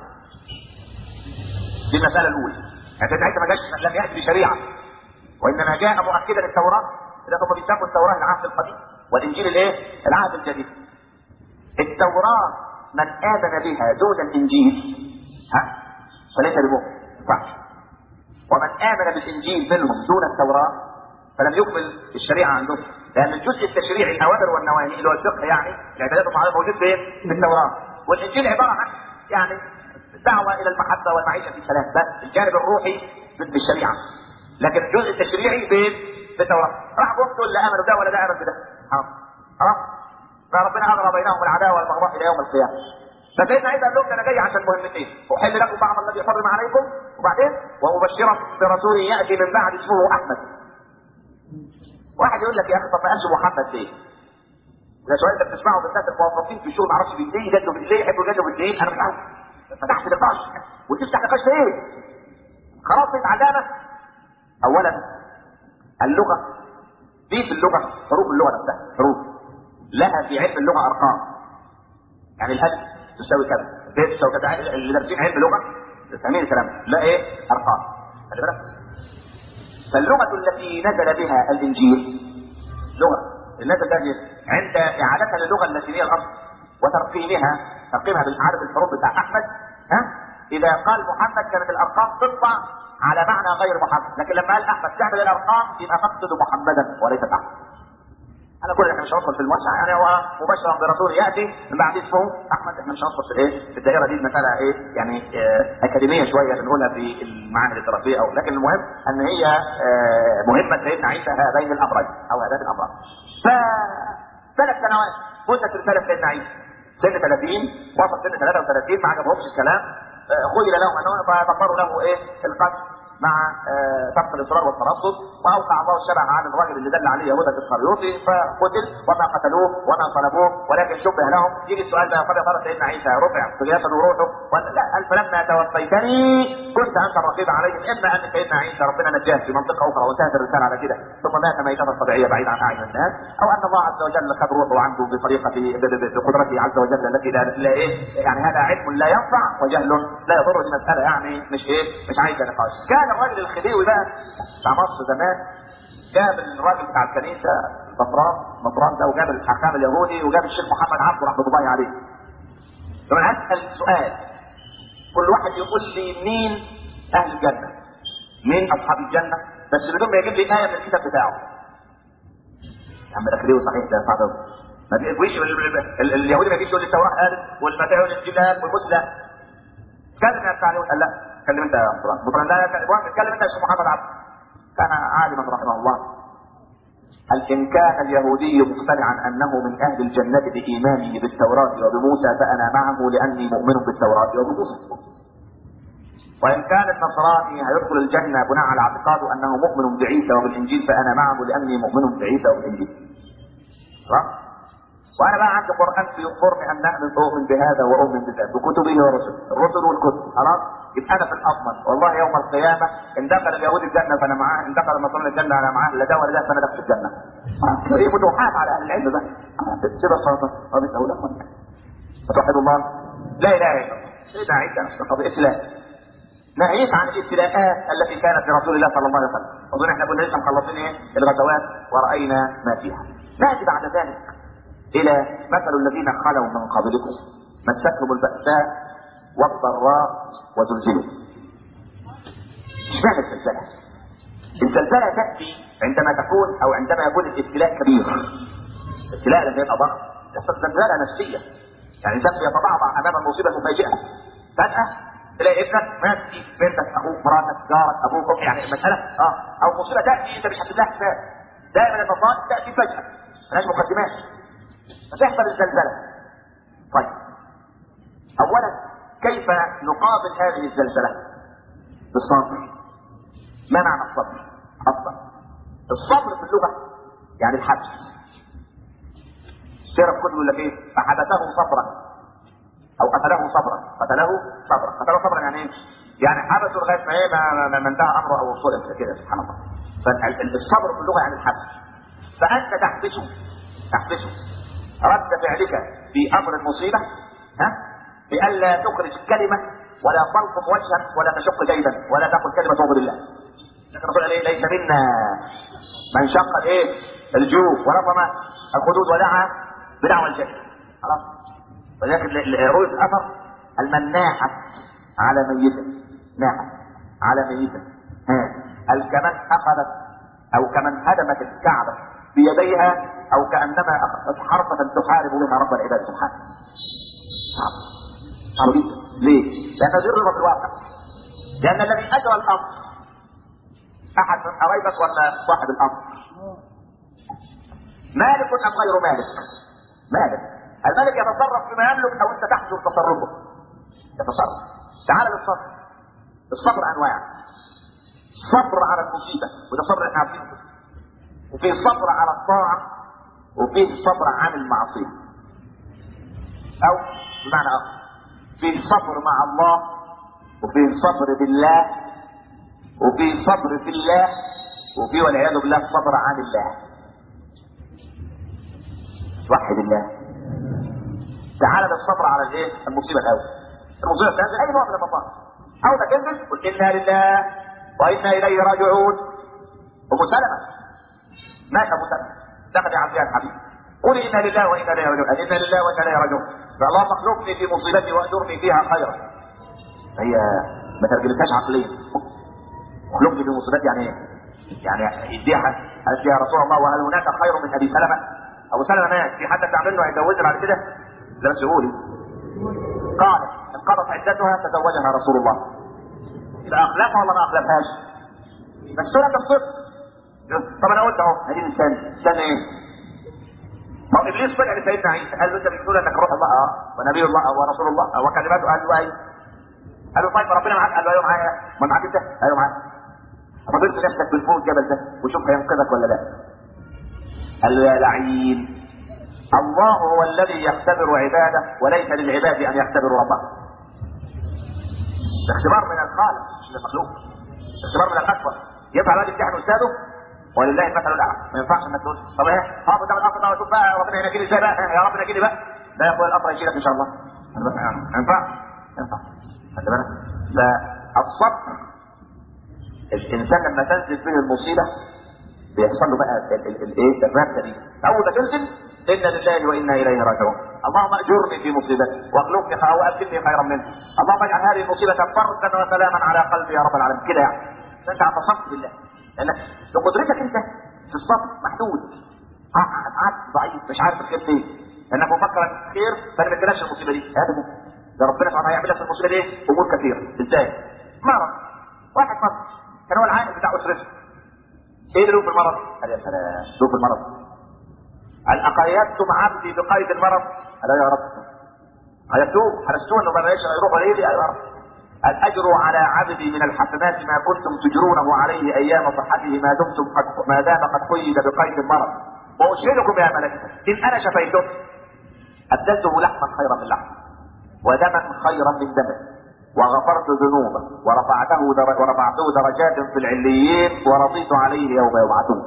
A: دي المساله الاولى يعني سيدنا عيسى ما جاش لم ياتي بشريعه وانما جاء مؤكدا التوراه اذا هم بيسموا التوراه العهد القديم والانجيل الايه؟ العهد الجديد التوراه من امن بها دون الانجيل ها فليس بمؤمن ما ينفعش. ومن امن بالانجيل منهم دون التوراه فلم يكمل الشريعه عندهم لان الجزء التشريعي الاوامر والنواهي اللي هو الفقه يعني العبادات والمعاملات موجود فين؟ في التوراه والانجيل عباره عن يعني دعوه الى المحبه والمعيشه في سلام بس الجانب الروحي ضد الشريعه لكن الجزء التشريعي فين؟ في التوراه راح بص تقول لا امن ده ولا ده امن بده خلاص خلاص فربنا اغرى بينهم العداوه والبغضاء الى يوم القيامه فسيدنا عيسى قال لهم انا جاي عشان مهمتين احل لكم بعض الذي حرم عليكم وبعدين ومبشرا برسول ياتي من بعد اسمه احمد واحد يقول لك يا اخي طب ما قالش محمد ليه؟ ده سؤال انت بتسمعه من الناس الموظفين في الشغل ما اعرفش ليه يجادلوا بالليل يحبوا يجادلوا بالليل انا مش عارف فتحت نقاش وتفتح نقاش في ايه؟ خلاص بقت علامه اولا اللغه في في اللغه حروف اللغه نفسها حروف لها في علم اللغه ارقام يعني الالف تساوي كذا ب تساوي كذا اللي دارسين علم لغه فاهمين الكلام لا ايه ارقام خلي بالك فاللغه التي نزل بها الانجيل لغه الناس التي عند اعادتها للغه اللاتينيه الاصل وترقيمها ترقيمها بالعدد الحروف بتاع احمد ها اذا قال محمد كانت الارقام تطبع على معنى غير محمد لكن لما قال احمد تعمل الارقام يبقى تقصد محمدا وليس احمد انا كل احنا مش هندخل في الموسع يعني هو مباشرا برسول ياتي من بعد اسمه احمد احنا مش هندخل في الايه في الدائره دي المساله ايه يعني آه اكاديميه شويه بنقولها في المعاهد الدراسيه او لكن المهم ان هي آه مهمه سيدنا عيسى هذين الامرين او هذان الامرين ف ثلاث سنوات مده رساله سيدنا عيسى سن 30 وصل سن 33 ما عجبهمش الكلام آه خيل لهم انه فضمروا له ايه القتل مع ترك الاصرار والترصد واوقع الله الشبع على الراجل اللي دل عليه يهوذا الاسخريوطي فقتل وما قتلوه وما صلبوه ولكن شبه لهم يجي السؤال بقى قد ترى سيدنا عيسى رفع في جسده روحه ولا لا قال فلما توفيتني كنت انت الرقيب عليهم اما ان سيدنا عيسى ربنا نجاه في منطقه اخرى وانتهت الرساله على كده ثم مات ميتة طبيعيه بعيد عن اعين الناس او ان الله عز وجل خد روحه عنده بطريقه بقدرته عز وجل التي لا, لا ايه يعني هذا علم لا ينفع وجهل لا يضر دي مساله يعني مش ايه مش عايزه نقاش كان الراجل الخديوي بقى بتاع مصر زمان جاب الراجل بتاع الكنيسه مطران مطران ده وجاب الحكام اليهودي وجاب الشيخ محمد عبده رحمه الله عليه. لما اسال سؤال كل واحد يقول لي مين اهل الجنه؟ مين اصحاب الجنه؟ بس بدون ما يجيب لي ايه من الكتاب بتاعه. يا عم الخديوي صحيح ده صعب ما بيجيش اليهودي ما بيجيش يقول لي التوراه قالت والمسيح يقول الانجيل قال والمسلم كلم يا بتاع قال لا اتكلم انت يا مطران مطران لا اتكلم انت يا شيخ محمد عبد كان عالما رحمه الله قال ان كان اليهودي مقتنعا انه من اهل الجنه بايمانه بالتوراه وبموسى فانا معه لاني مؤمن بالتوراه وبموسى وان كان النصراني هيدخل الجنه بناء على اعتقاده انه مؤمن بعيسى وبالانجيل فانا معه لاني مؤمن بعيسى وبالانجيل وانا بقى عندي قران بيخبرني ان اؤمن اؤمن بهذا واؤمن بذا بكتبه ورسله الرسل والكتب خلاص يبقى انا في الاضمن والله يوم القيامه ان دخل اليهود الجنه فانا معاه ان دخل النصارى الجنه انا معاه لا ده ولا ده فانا دخل الجنه ايه فتوحات على اهل العلم بقى كده الصلاه وبيسألوا فتوحد الله لا اله الا الله سيدنا عيسى نفس القضيه اسلام ناهيك عن الابتلاءات التي كانت لرسول الله صلى الله عليه وسلم اظن احنا كنا لسه مخلصين ايه الغزوات وراينا ما فيها ناتي بعد ذلك الى مثل الذين خلوا من قبلكم مستهم البأساء والضراء وزلزلوا اشمعنى الزلزلة؟ الزلزلة تأتي عندما تكون او عندما يكون الابتلاء كبير الابتلاء لما يبقى ضخم يحصل زلزلة نفسية يعني الانسان يتضعضع امام المصيبة المفاجئة فجأة تلاقي ابنك مات في بنتك اخوك مراتك جارك ابوك يعني مسألة اه او مصيبة تأتي انت مش هتلاقي حساب دائما المصائب تأتي فجأة ملهاش مقدمات فتحصل الزلزلة طيب اولا كيف نقابل هذه الزلزلة بالصبر ما معنى الصبر اصلا الصبر في اللغه يعني الحبس سيرة كتب يقول لك ايه فحبسه صبرا او قتله صبرا قتله صبرا قتله صبرا يعني ايه يعني حبسه لغايه ما ايه ما- ما- ما انتهى امره او وصل كده سبحان الله فالصبر في اللغه يعني الحبس فانت تحبسه تحبسه رد فعلك في امر المصيبه ها بألا تخرج كلمه ولا تلطم وجها ولا تشق جيبا ولا تقل كلمه تغضب الله لكن الرسول قال ايه ليس منا من شق الايه الجوف ولطم الخدود ودعا بدعوى الجهل خلاص ولكن رؤية الاثر المناحة على ميتة ناحة على ميتة ها هل كمن اخذت او كمن هدمت الكعبة بيديها او كانما اخذت حرفة تحارب بها رب العباد سبحانه صعب صعب جدا ليه؟ لان دي الرضا بالواقع لان الذي اجرى الامر احد من قرايبك ولا صاحب الامر مالك ام غير مالك مالك الملك يتصرف فيما يملك او انت تحجر تصرفه يتصرف تعال للصبر الصبر انواع صبر على المصيبه وده صبر احنا عارفينه وفي صبر على الطاعه وفي صبر عن المعصيه او بمعنى اخر في صبر مع الله وفي صبر بالله وفي صبر في الله وفي والعياذ بالله صبر عن الله وحد الله تعالى بالصبر على الايه المصيبه الاول المصيبه الثانيه اي نوع من المصائب اول ما تنزل قل انا لله وانا اليه راجعون ام سلمه مات ابو سلمه دخل يا عبد الله الحبيب قل انا لله وانا اليه راجعون انا لله وانا اليه راجعون فاللهم اخلفني في مصيبتي واجرني فيها خيرا هي ما ترجمتهاش عقليا اخلفني في مصيبتي يعني ايه؟ يعني يديها قالت يا رسول الله وهل هناك خير من ابي سلمه؟ ابو سلمه مات في حد تعمل له هيتجوزها بعد كده؟ لا بس يقولي قال انقضت عدتها تزوجها رسول الله يبقى اخلفها ولا ما اخلفهاش؟ بس سنه الصدق طب انا قلت اهو ادي لسان لسان ايه؟ ما هو ابليس طلع لسيدنا عيسى قال له انت بتقول انك روح الله اه ونبي الله اه ورسول الله اه وكلماته قال له ايوه قال له طيب ربنا معاك قال له ايوه معايا ما معاك انت ايوه معاك فضلت نفسك بالفوق الجبل ده وشوف هينقذك ولا لا قال له يا لعين الله هو الذي يختبر عباده وليس للعباد ان يختبروا ربه اختبار من الخالق مش من المخلوق اختبار من الاكبر ينفع الواحد يمتحن استاذه ولله المثل الاعلى ما ينفعش انك تقول طب ايه هقف قدام القطر بقى واشوف بقى ربنا ينجيني ازاي بقى يا رب نجيني بقى لا يا اخويا القطر يشيلك ان شاء الله ما ينفعش ينفع خد بالك فالصبر الانسان لما تنزل به المصيبه بيحصل له بقى ال- ال- الايه الرابطه دي اول ما تنزل انا لله وانا اليه راجعون اللهم اجرني في مصيبتي واخلفني خ- وابدلني خيرا منه اللهم اجعل هذه المصيبه فردا وسلاما على قلبي يا رب العالمين كده يعني انت اعتصمت بالله لانك بقدرتك انت في الصبر محدود ع- عبد ضعيف مش عارف الخير فين لانك مفكر إن خير فانا ما اديلكش المصيبه دي ابدا ده ربنا سبحانه هيعمل لك في المصيبه دي امور كثيره ازاي؟ مرض واحد مرض كان هو العائل بتاع اسرته ايه اللي له في المرض؟ قال يا سلام له في المرض قال اقيدتم عبدي بقيد المرض؟ قال يا رب قيدتوه حبستوه انه ما بقاش يروح ولا يجي يا رب قال اجروا على عبدي من الحسنات ما كنتم تجرونه عليه ايام صحته ما دمتم قد ما دام قد قيد بقيد المرض واشهدكم يا ملائكه ان انا شفيته ابدلته لحما خيرا من لحم ودما خيرا من دمه وغفرت ذنوبه ورفعته در... ورفعته درجات في العليين ورضيت عليه يوم يبعثون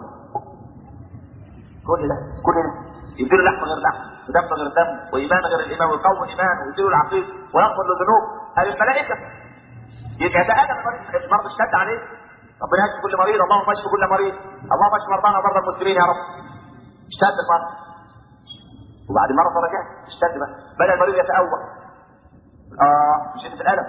A: كل ده كل ده يديله لحم غير لحم ودم غير دم وايمان غير الايمان ويقوي ايمان ويديله العقيد ويغفر له ذنوب هذه الملائكه يتأكد المرض اشتد عليه ربنا يشفي كل مريض اللهم اشفي كل مريض اللهم اشفي مرضانا ومرضى المسلمين يا رب اشتد المرض وبعد مرة درجات اشتد بقى بدا المريض يتأول اه مش في الألم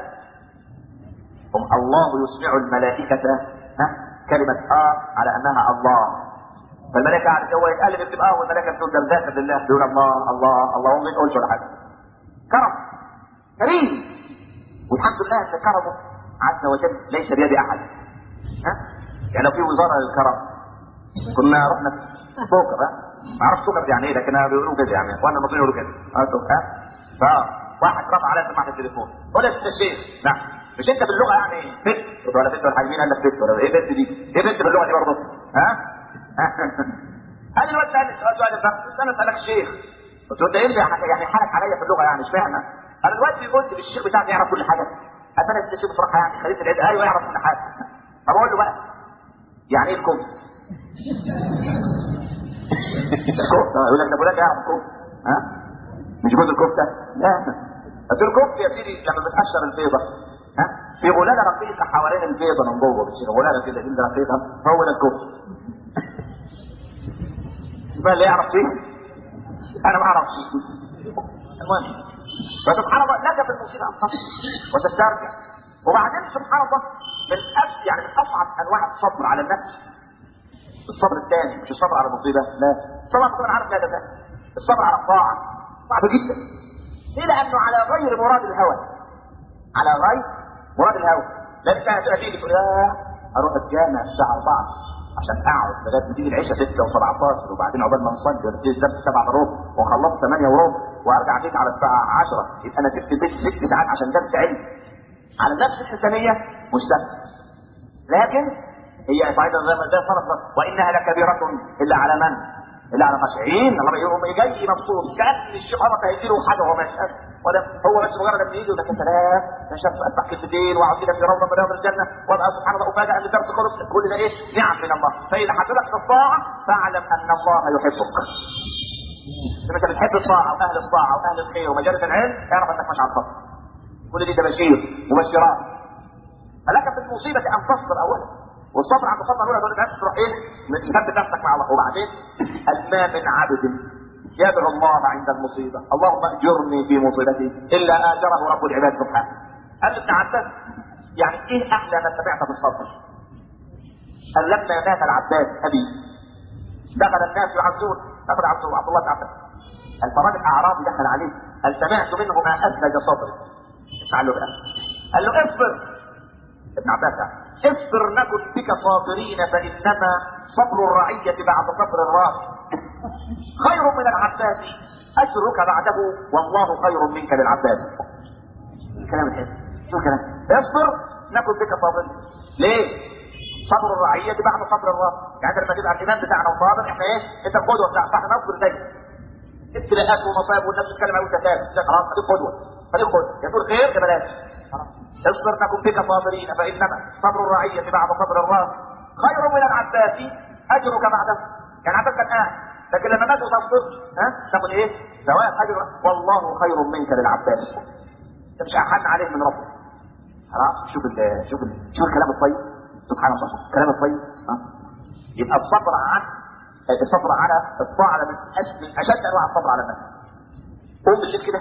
A: هم الله يسمع الملائكة ها كلمة اه على انها الله فالملائكة قاعدة هو يتقلب يكتب اه والملائكة بتقول ده ذات لله بيقول الله الله الله وما يقولش ولا حاجة كرم كريم والحمد لله ان كرمه عز وجل ليس بيد احد ها يعني لو في وزارة للكرم كنا رحنا سكر ها ما اعرفش سكر يعني ايه لكن بيقولوا كده يعني وانا المصريين يقولوا كده ها سكر ها فواحد رفع عليا سماعة التليفون قول يا ست الشيخ نعم مش انت باللغه يعني بنت ولا بنت ولا حاجه مين قال لك بنت ولا ايه بنت دي؟ ايه بنت باللغه دي برضه؟ ها؟ قال الواد سالني سؤال سؤال فاهم بس انا اسالك شيخ قلت له انت ايه اللي يعني حالك عليا في اللغه يعني اشمعنى؟ قال الواد بيقول لي الشيخ بتاعك يعرف كل حاجه قال انا الشيخ بصراحه يعني خليت العيد ايوه يعرف كل حاجه طب اقول له بقى يعني ايه الكفر؟ الكفته يقول لك ده فلان يعرف الكفته ها؟ مش جوز الكفته؟ لا قلت له الكفته يا سيدي لما بتقشر البيضه ها؟ في غلاله رقيقه حوالين البيضه من جوه بتصير غلاله كده جلد رقيقه هو ده الكفته ما اللي يعرف فيه؟ انا ما اعرفش المهم فسبحان الله لك في المصيبه ان تصل وتسترجع وبعدين سبحان الله من أس يعني من اصعب انواع الصبر على النفس الصبر الثاني مش الصبر على المصيبه لا الصبر على عارف لا ده الصبر على الطاعه صعب جدا ليه لانه على غير مراد الهوى على غير مراد الهوى لا انت هتيجي تقول يا اروح الجامع الساعه 4 عشان اقعد لغايه ما تيجي العشاء 6 و17 وبعدين عقبال ما نصلي ونبتدي الدرس 7 وربع ونخلص 8 وربع وارجع بيت على الساعه 10 يبقى انا سبت البيت 6 ساعات عشان درس علم على النفس الحسنيه مش سهل لكن هي صعيدا زي ما ده فرض وانها لكبيره الا على من؟ الا على خاشعين الله يقول جاي مبسوط كان الشيخ عمر هيدي له حاجه وهو ماشي ولا هو بس مجرد ان يجي يقول لك سلام ده شاف اسمع كلمتين واقعد كده في روضه من رياض الجنه وابقى سبحان الله افاجئ ان الدرس خلص كل ده ايه؟ نعم من الله فاذا حصلك في الطاعه فاعلم ان الله يحبك لما انت بتحب الطاعه واهل الطاعه واهل الخير ومجالس العلم اعرف انك مش على الخط كل دي تبشير مبشرات فلك في المصيبه ان تصبر اولا والصبر عند الصبر الاولى تقول لك تروح ايه؟ تثبت نفسك مع الله وبعدين ما من عبد يدعو الله عند المصيبه اللهم اجرني في مصيبتي الا اجره رب العباد سبحانه قال ابن عباس يعني ايه احلى ما سمعت في الصبر؟ قال لما مات العباس ابي دخل الناس يعزون دخل عبد عبد الله بن عباس قال فراجل اعرابي دخل عليه قال سمعت منه ما اثلج صدري اسمع له بقى قال له اصبر ابن عباس يعني اصبر نكن بك صابرين فانما صبر الرعيه بعد صبر الراس خير من العباس اجرك بعده والله خير منك للعباس الكلام الحلو شو الكلام اصبر نكن بك صابرين ليه صبر الرعيه بعد صبر الراس يعني لما تبقى الامام بتاعنا وصابر احنا ايه انت القدوه بتاعنا فاحنا نصبر زيه ابتلاءات ومصائب والناس بتتكلم عليه وتساب خلاص خليك قدوه خليك قدوه يقول خير يا بلاش خلاص اصبر نكن بك صابرين فانما صبر الرعيه بعد صبر الراس خير من العباس اجرك بعده يعني عباس كان قاعد لكن لما مات وتصبر ها تاخد ايه؟ ثواب اجر والله خير منك للعباس انت مش احن عليه من ربك خلاص شوف ال شوف ال شوف الكلام الطيب سبحان الله الكلام الطيب ها يبقى الصبر عن الصبر على الطاعه من من اشد انواع الصبر على النفس قوم بالليل كده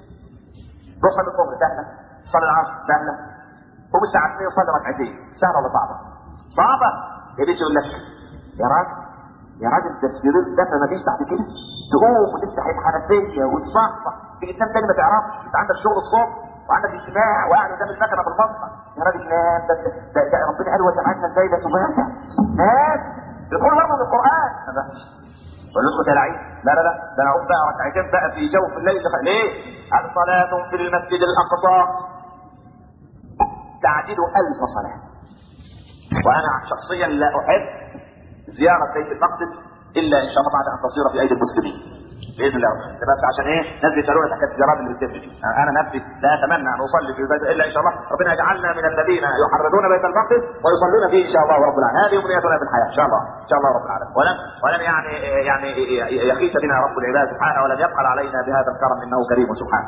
A: روح صلي الظهر سهله صلي العصر سهله قوم الساعه 2 صلي ركعتين سهله ولا صعبه؟ صعبه يجي يقول لك يا راجل يا راجل ده السرير ده ما فيش بعد كده تقوم وتفتح الحنفيه وتصحصح تيجي تنام تاني ما تعرفش انت عندك شغل الصبح وعندك اجتماع وقاعد قدام المكنه في المصنع يا راجل نام ده, ده, ده ربنا قال وجعلنا الليل سباتا نام يقول برضه من القران بقول لكم يا لعيب لا لا لا ده انا اقوم بقى ركعتين بقى في جوف الليل ده ليه؟ الصلاة في المسجد الاقصى تعديل ألف صلاة وانا شخصيا لا احب زيارة بيت المقدس الا ان شاء الله بعد ان تصير في ايدي المسلمين باذن الله ده بس عشان ايه ناس بيسالونا حكايه الزيارات اللي بتتم دي انا نفسي لا اتمنى ان اصلي في بيت الا ان شاء الله ربنا يجعلنا من الذين يحررون بيت المقدس ويصلون فيه ان شاء الله رب العالمين هذه امنيتنا في الحياه ان شاء الله ان شاء الله رب العالمين ولم ولم يعني يعني يخيس بنا رب العباد سبحانه ولم يبخل علينا بهذا الكرم انه كريم سبحانه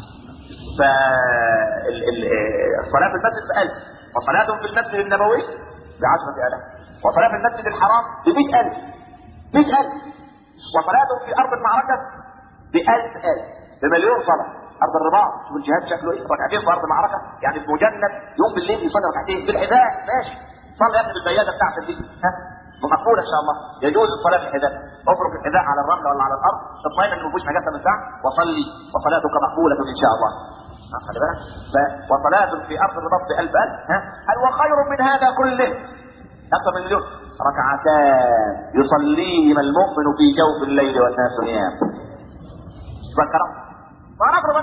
A: فالصلاة في المسجد بألف وصلاة في المسجد النبوي بعشرة آلاف وصلاة في المسجد الحرام بمئة ألف مئة ألف وصلاة في أرض المعركة بألف ألف بمليون صلاة أرض الرباط شوف الجهاد شكله إيه ركعتين في أرض المعركة يعني في مجند يوم بالليل يصلي ركعتين بالحذاء ماشي صلي يا ابني بالبيادة بتاعتك دي ها مقبولة إن شاء الله يجوز الصلاة في الحذاء افرك الحذاء على الرمل ولا على الأرض تطمئن إن مفيش نجاسة من تحت وصلي وصلاتك مقبولة إن شاء الله خلي بالك وصلاة في أرض الرباط بألف ألف ها قال وخير من هذا كله أكثر من مليون ركعتان يصليهما المؤمن في جوف الليل والناس نيام ذكر فنفرض ان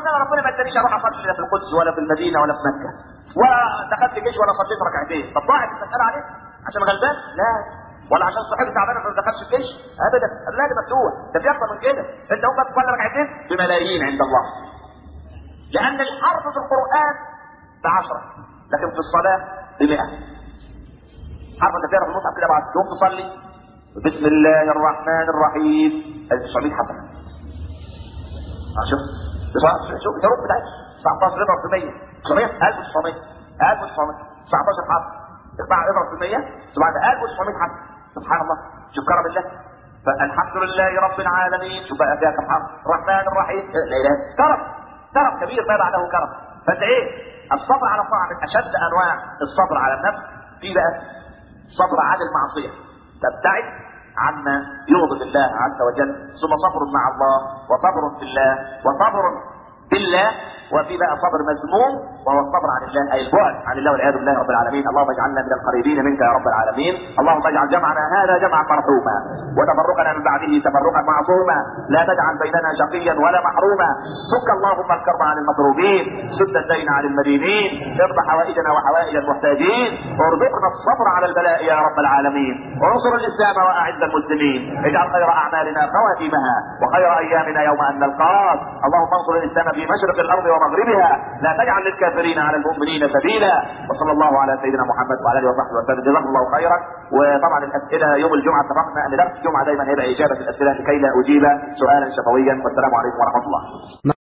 A: انا ربنا ما ادانيش اروح اصلي لا في القدس ولا في المدينه ولا في مكه ولا دخلت جيش ولا صليت ركعتين طب ضاعت المساله عليك عشان غلبان لا ولا عشان صاحبي تعبان ما دخلش الجيش ابدا لا ده مفتوح ده في اكتر من كده انت ممكن تصلي ركعتين بملايين عند الله لان الحرف في القران بعشره لكن في الصلاه بمئة حرف انت تقرا في المصحف كده بعد تقوم تصلي بسم الله الرحمن الرحيم 900 حسنه شوف شوف الحروف بتاعتها 19 اضرب في 100 900 1900 1900 19 حرف اربع اضرب في 100 بعد 1900 حرف سبحان الله شوف كرم الله فالحمد لله رب العالمين شوف بقى فيها كم حرف الرحمن الرحيم لا اله كرم كرم كبير ما بعده كرم فانت ايه الصبر على الطاعه من اشد انواع الصبر على النفس في بقى صبر عن المعصيه تبتعد عما يغضب الله عز وجل ثم صبر مع الله وصبر في الله وصبر بالله وفي بقى صبر مذموم وهو الصبر عن الله اي البعد عن الله والعياذ بالله رب العالمين اللهم اجعلنا من القريبين منك يا رب العالمين اللهم اجعل جمعنا هذا جمعا مرحوما وتفرقنا من بعده تفرقا معصوما لا تجعل بيننا شقيا ولا محروما فك اللهم الكرب عن المكروبين سد الدين عن المدينين ارض حوائجنا وحوائج المحتاجين وارزقنا الصبر على البلاء يا رب العالمين وانصر الاسلام واعز المسلمين اجعل خير اعمالنا خواتيمها وخير ايامنا يوم ان نلقاك اللهم انصر الاسلام في مشرق الارض ومغربها لا تجعل للكافرين على المؤمنين سبيلا وصلى الله على سيدنا محمد وعلى اله وصحبه وسلم جزاكم الله خيرا وطبعا الاسئله يوم الجمعه اتفقنا ان درس الجمعه دايما هيبقى اجابه الاسئله لكي لا اجيب سؤالا شفويا والسلام عليكم ورحمه الله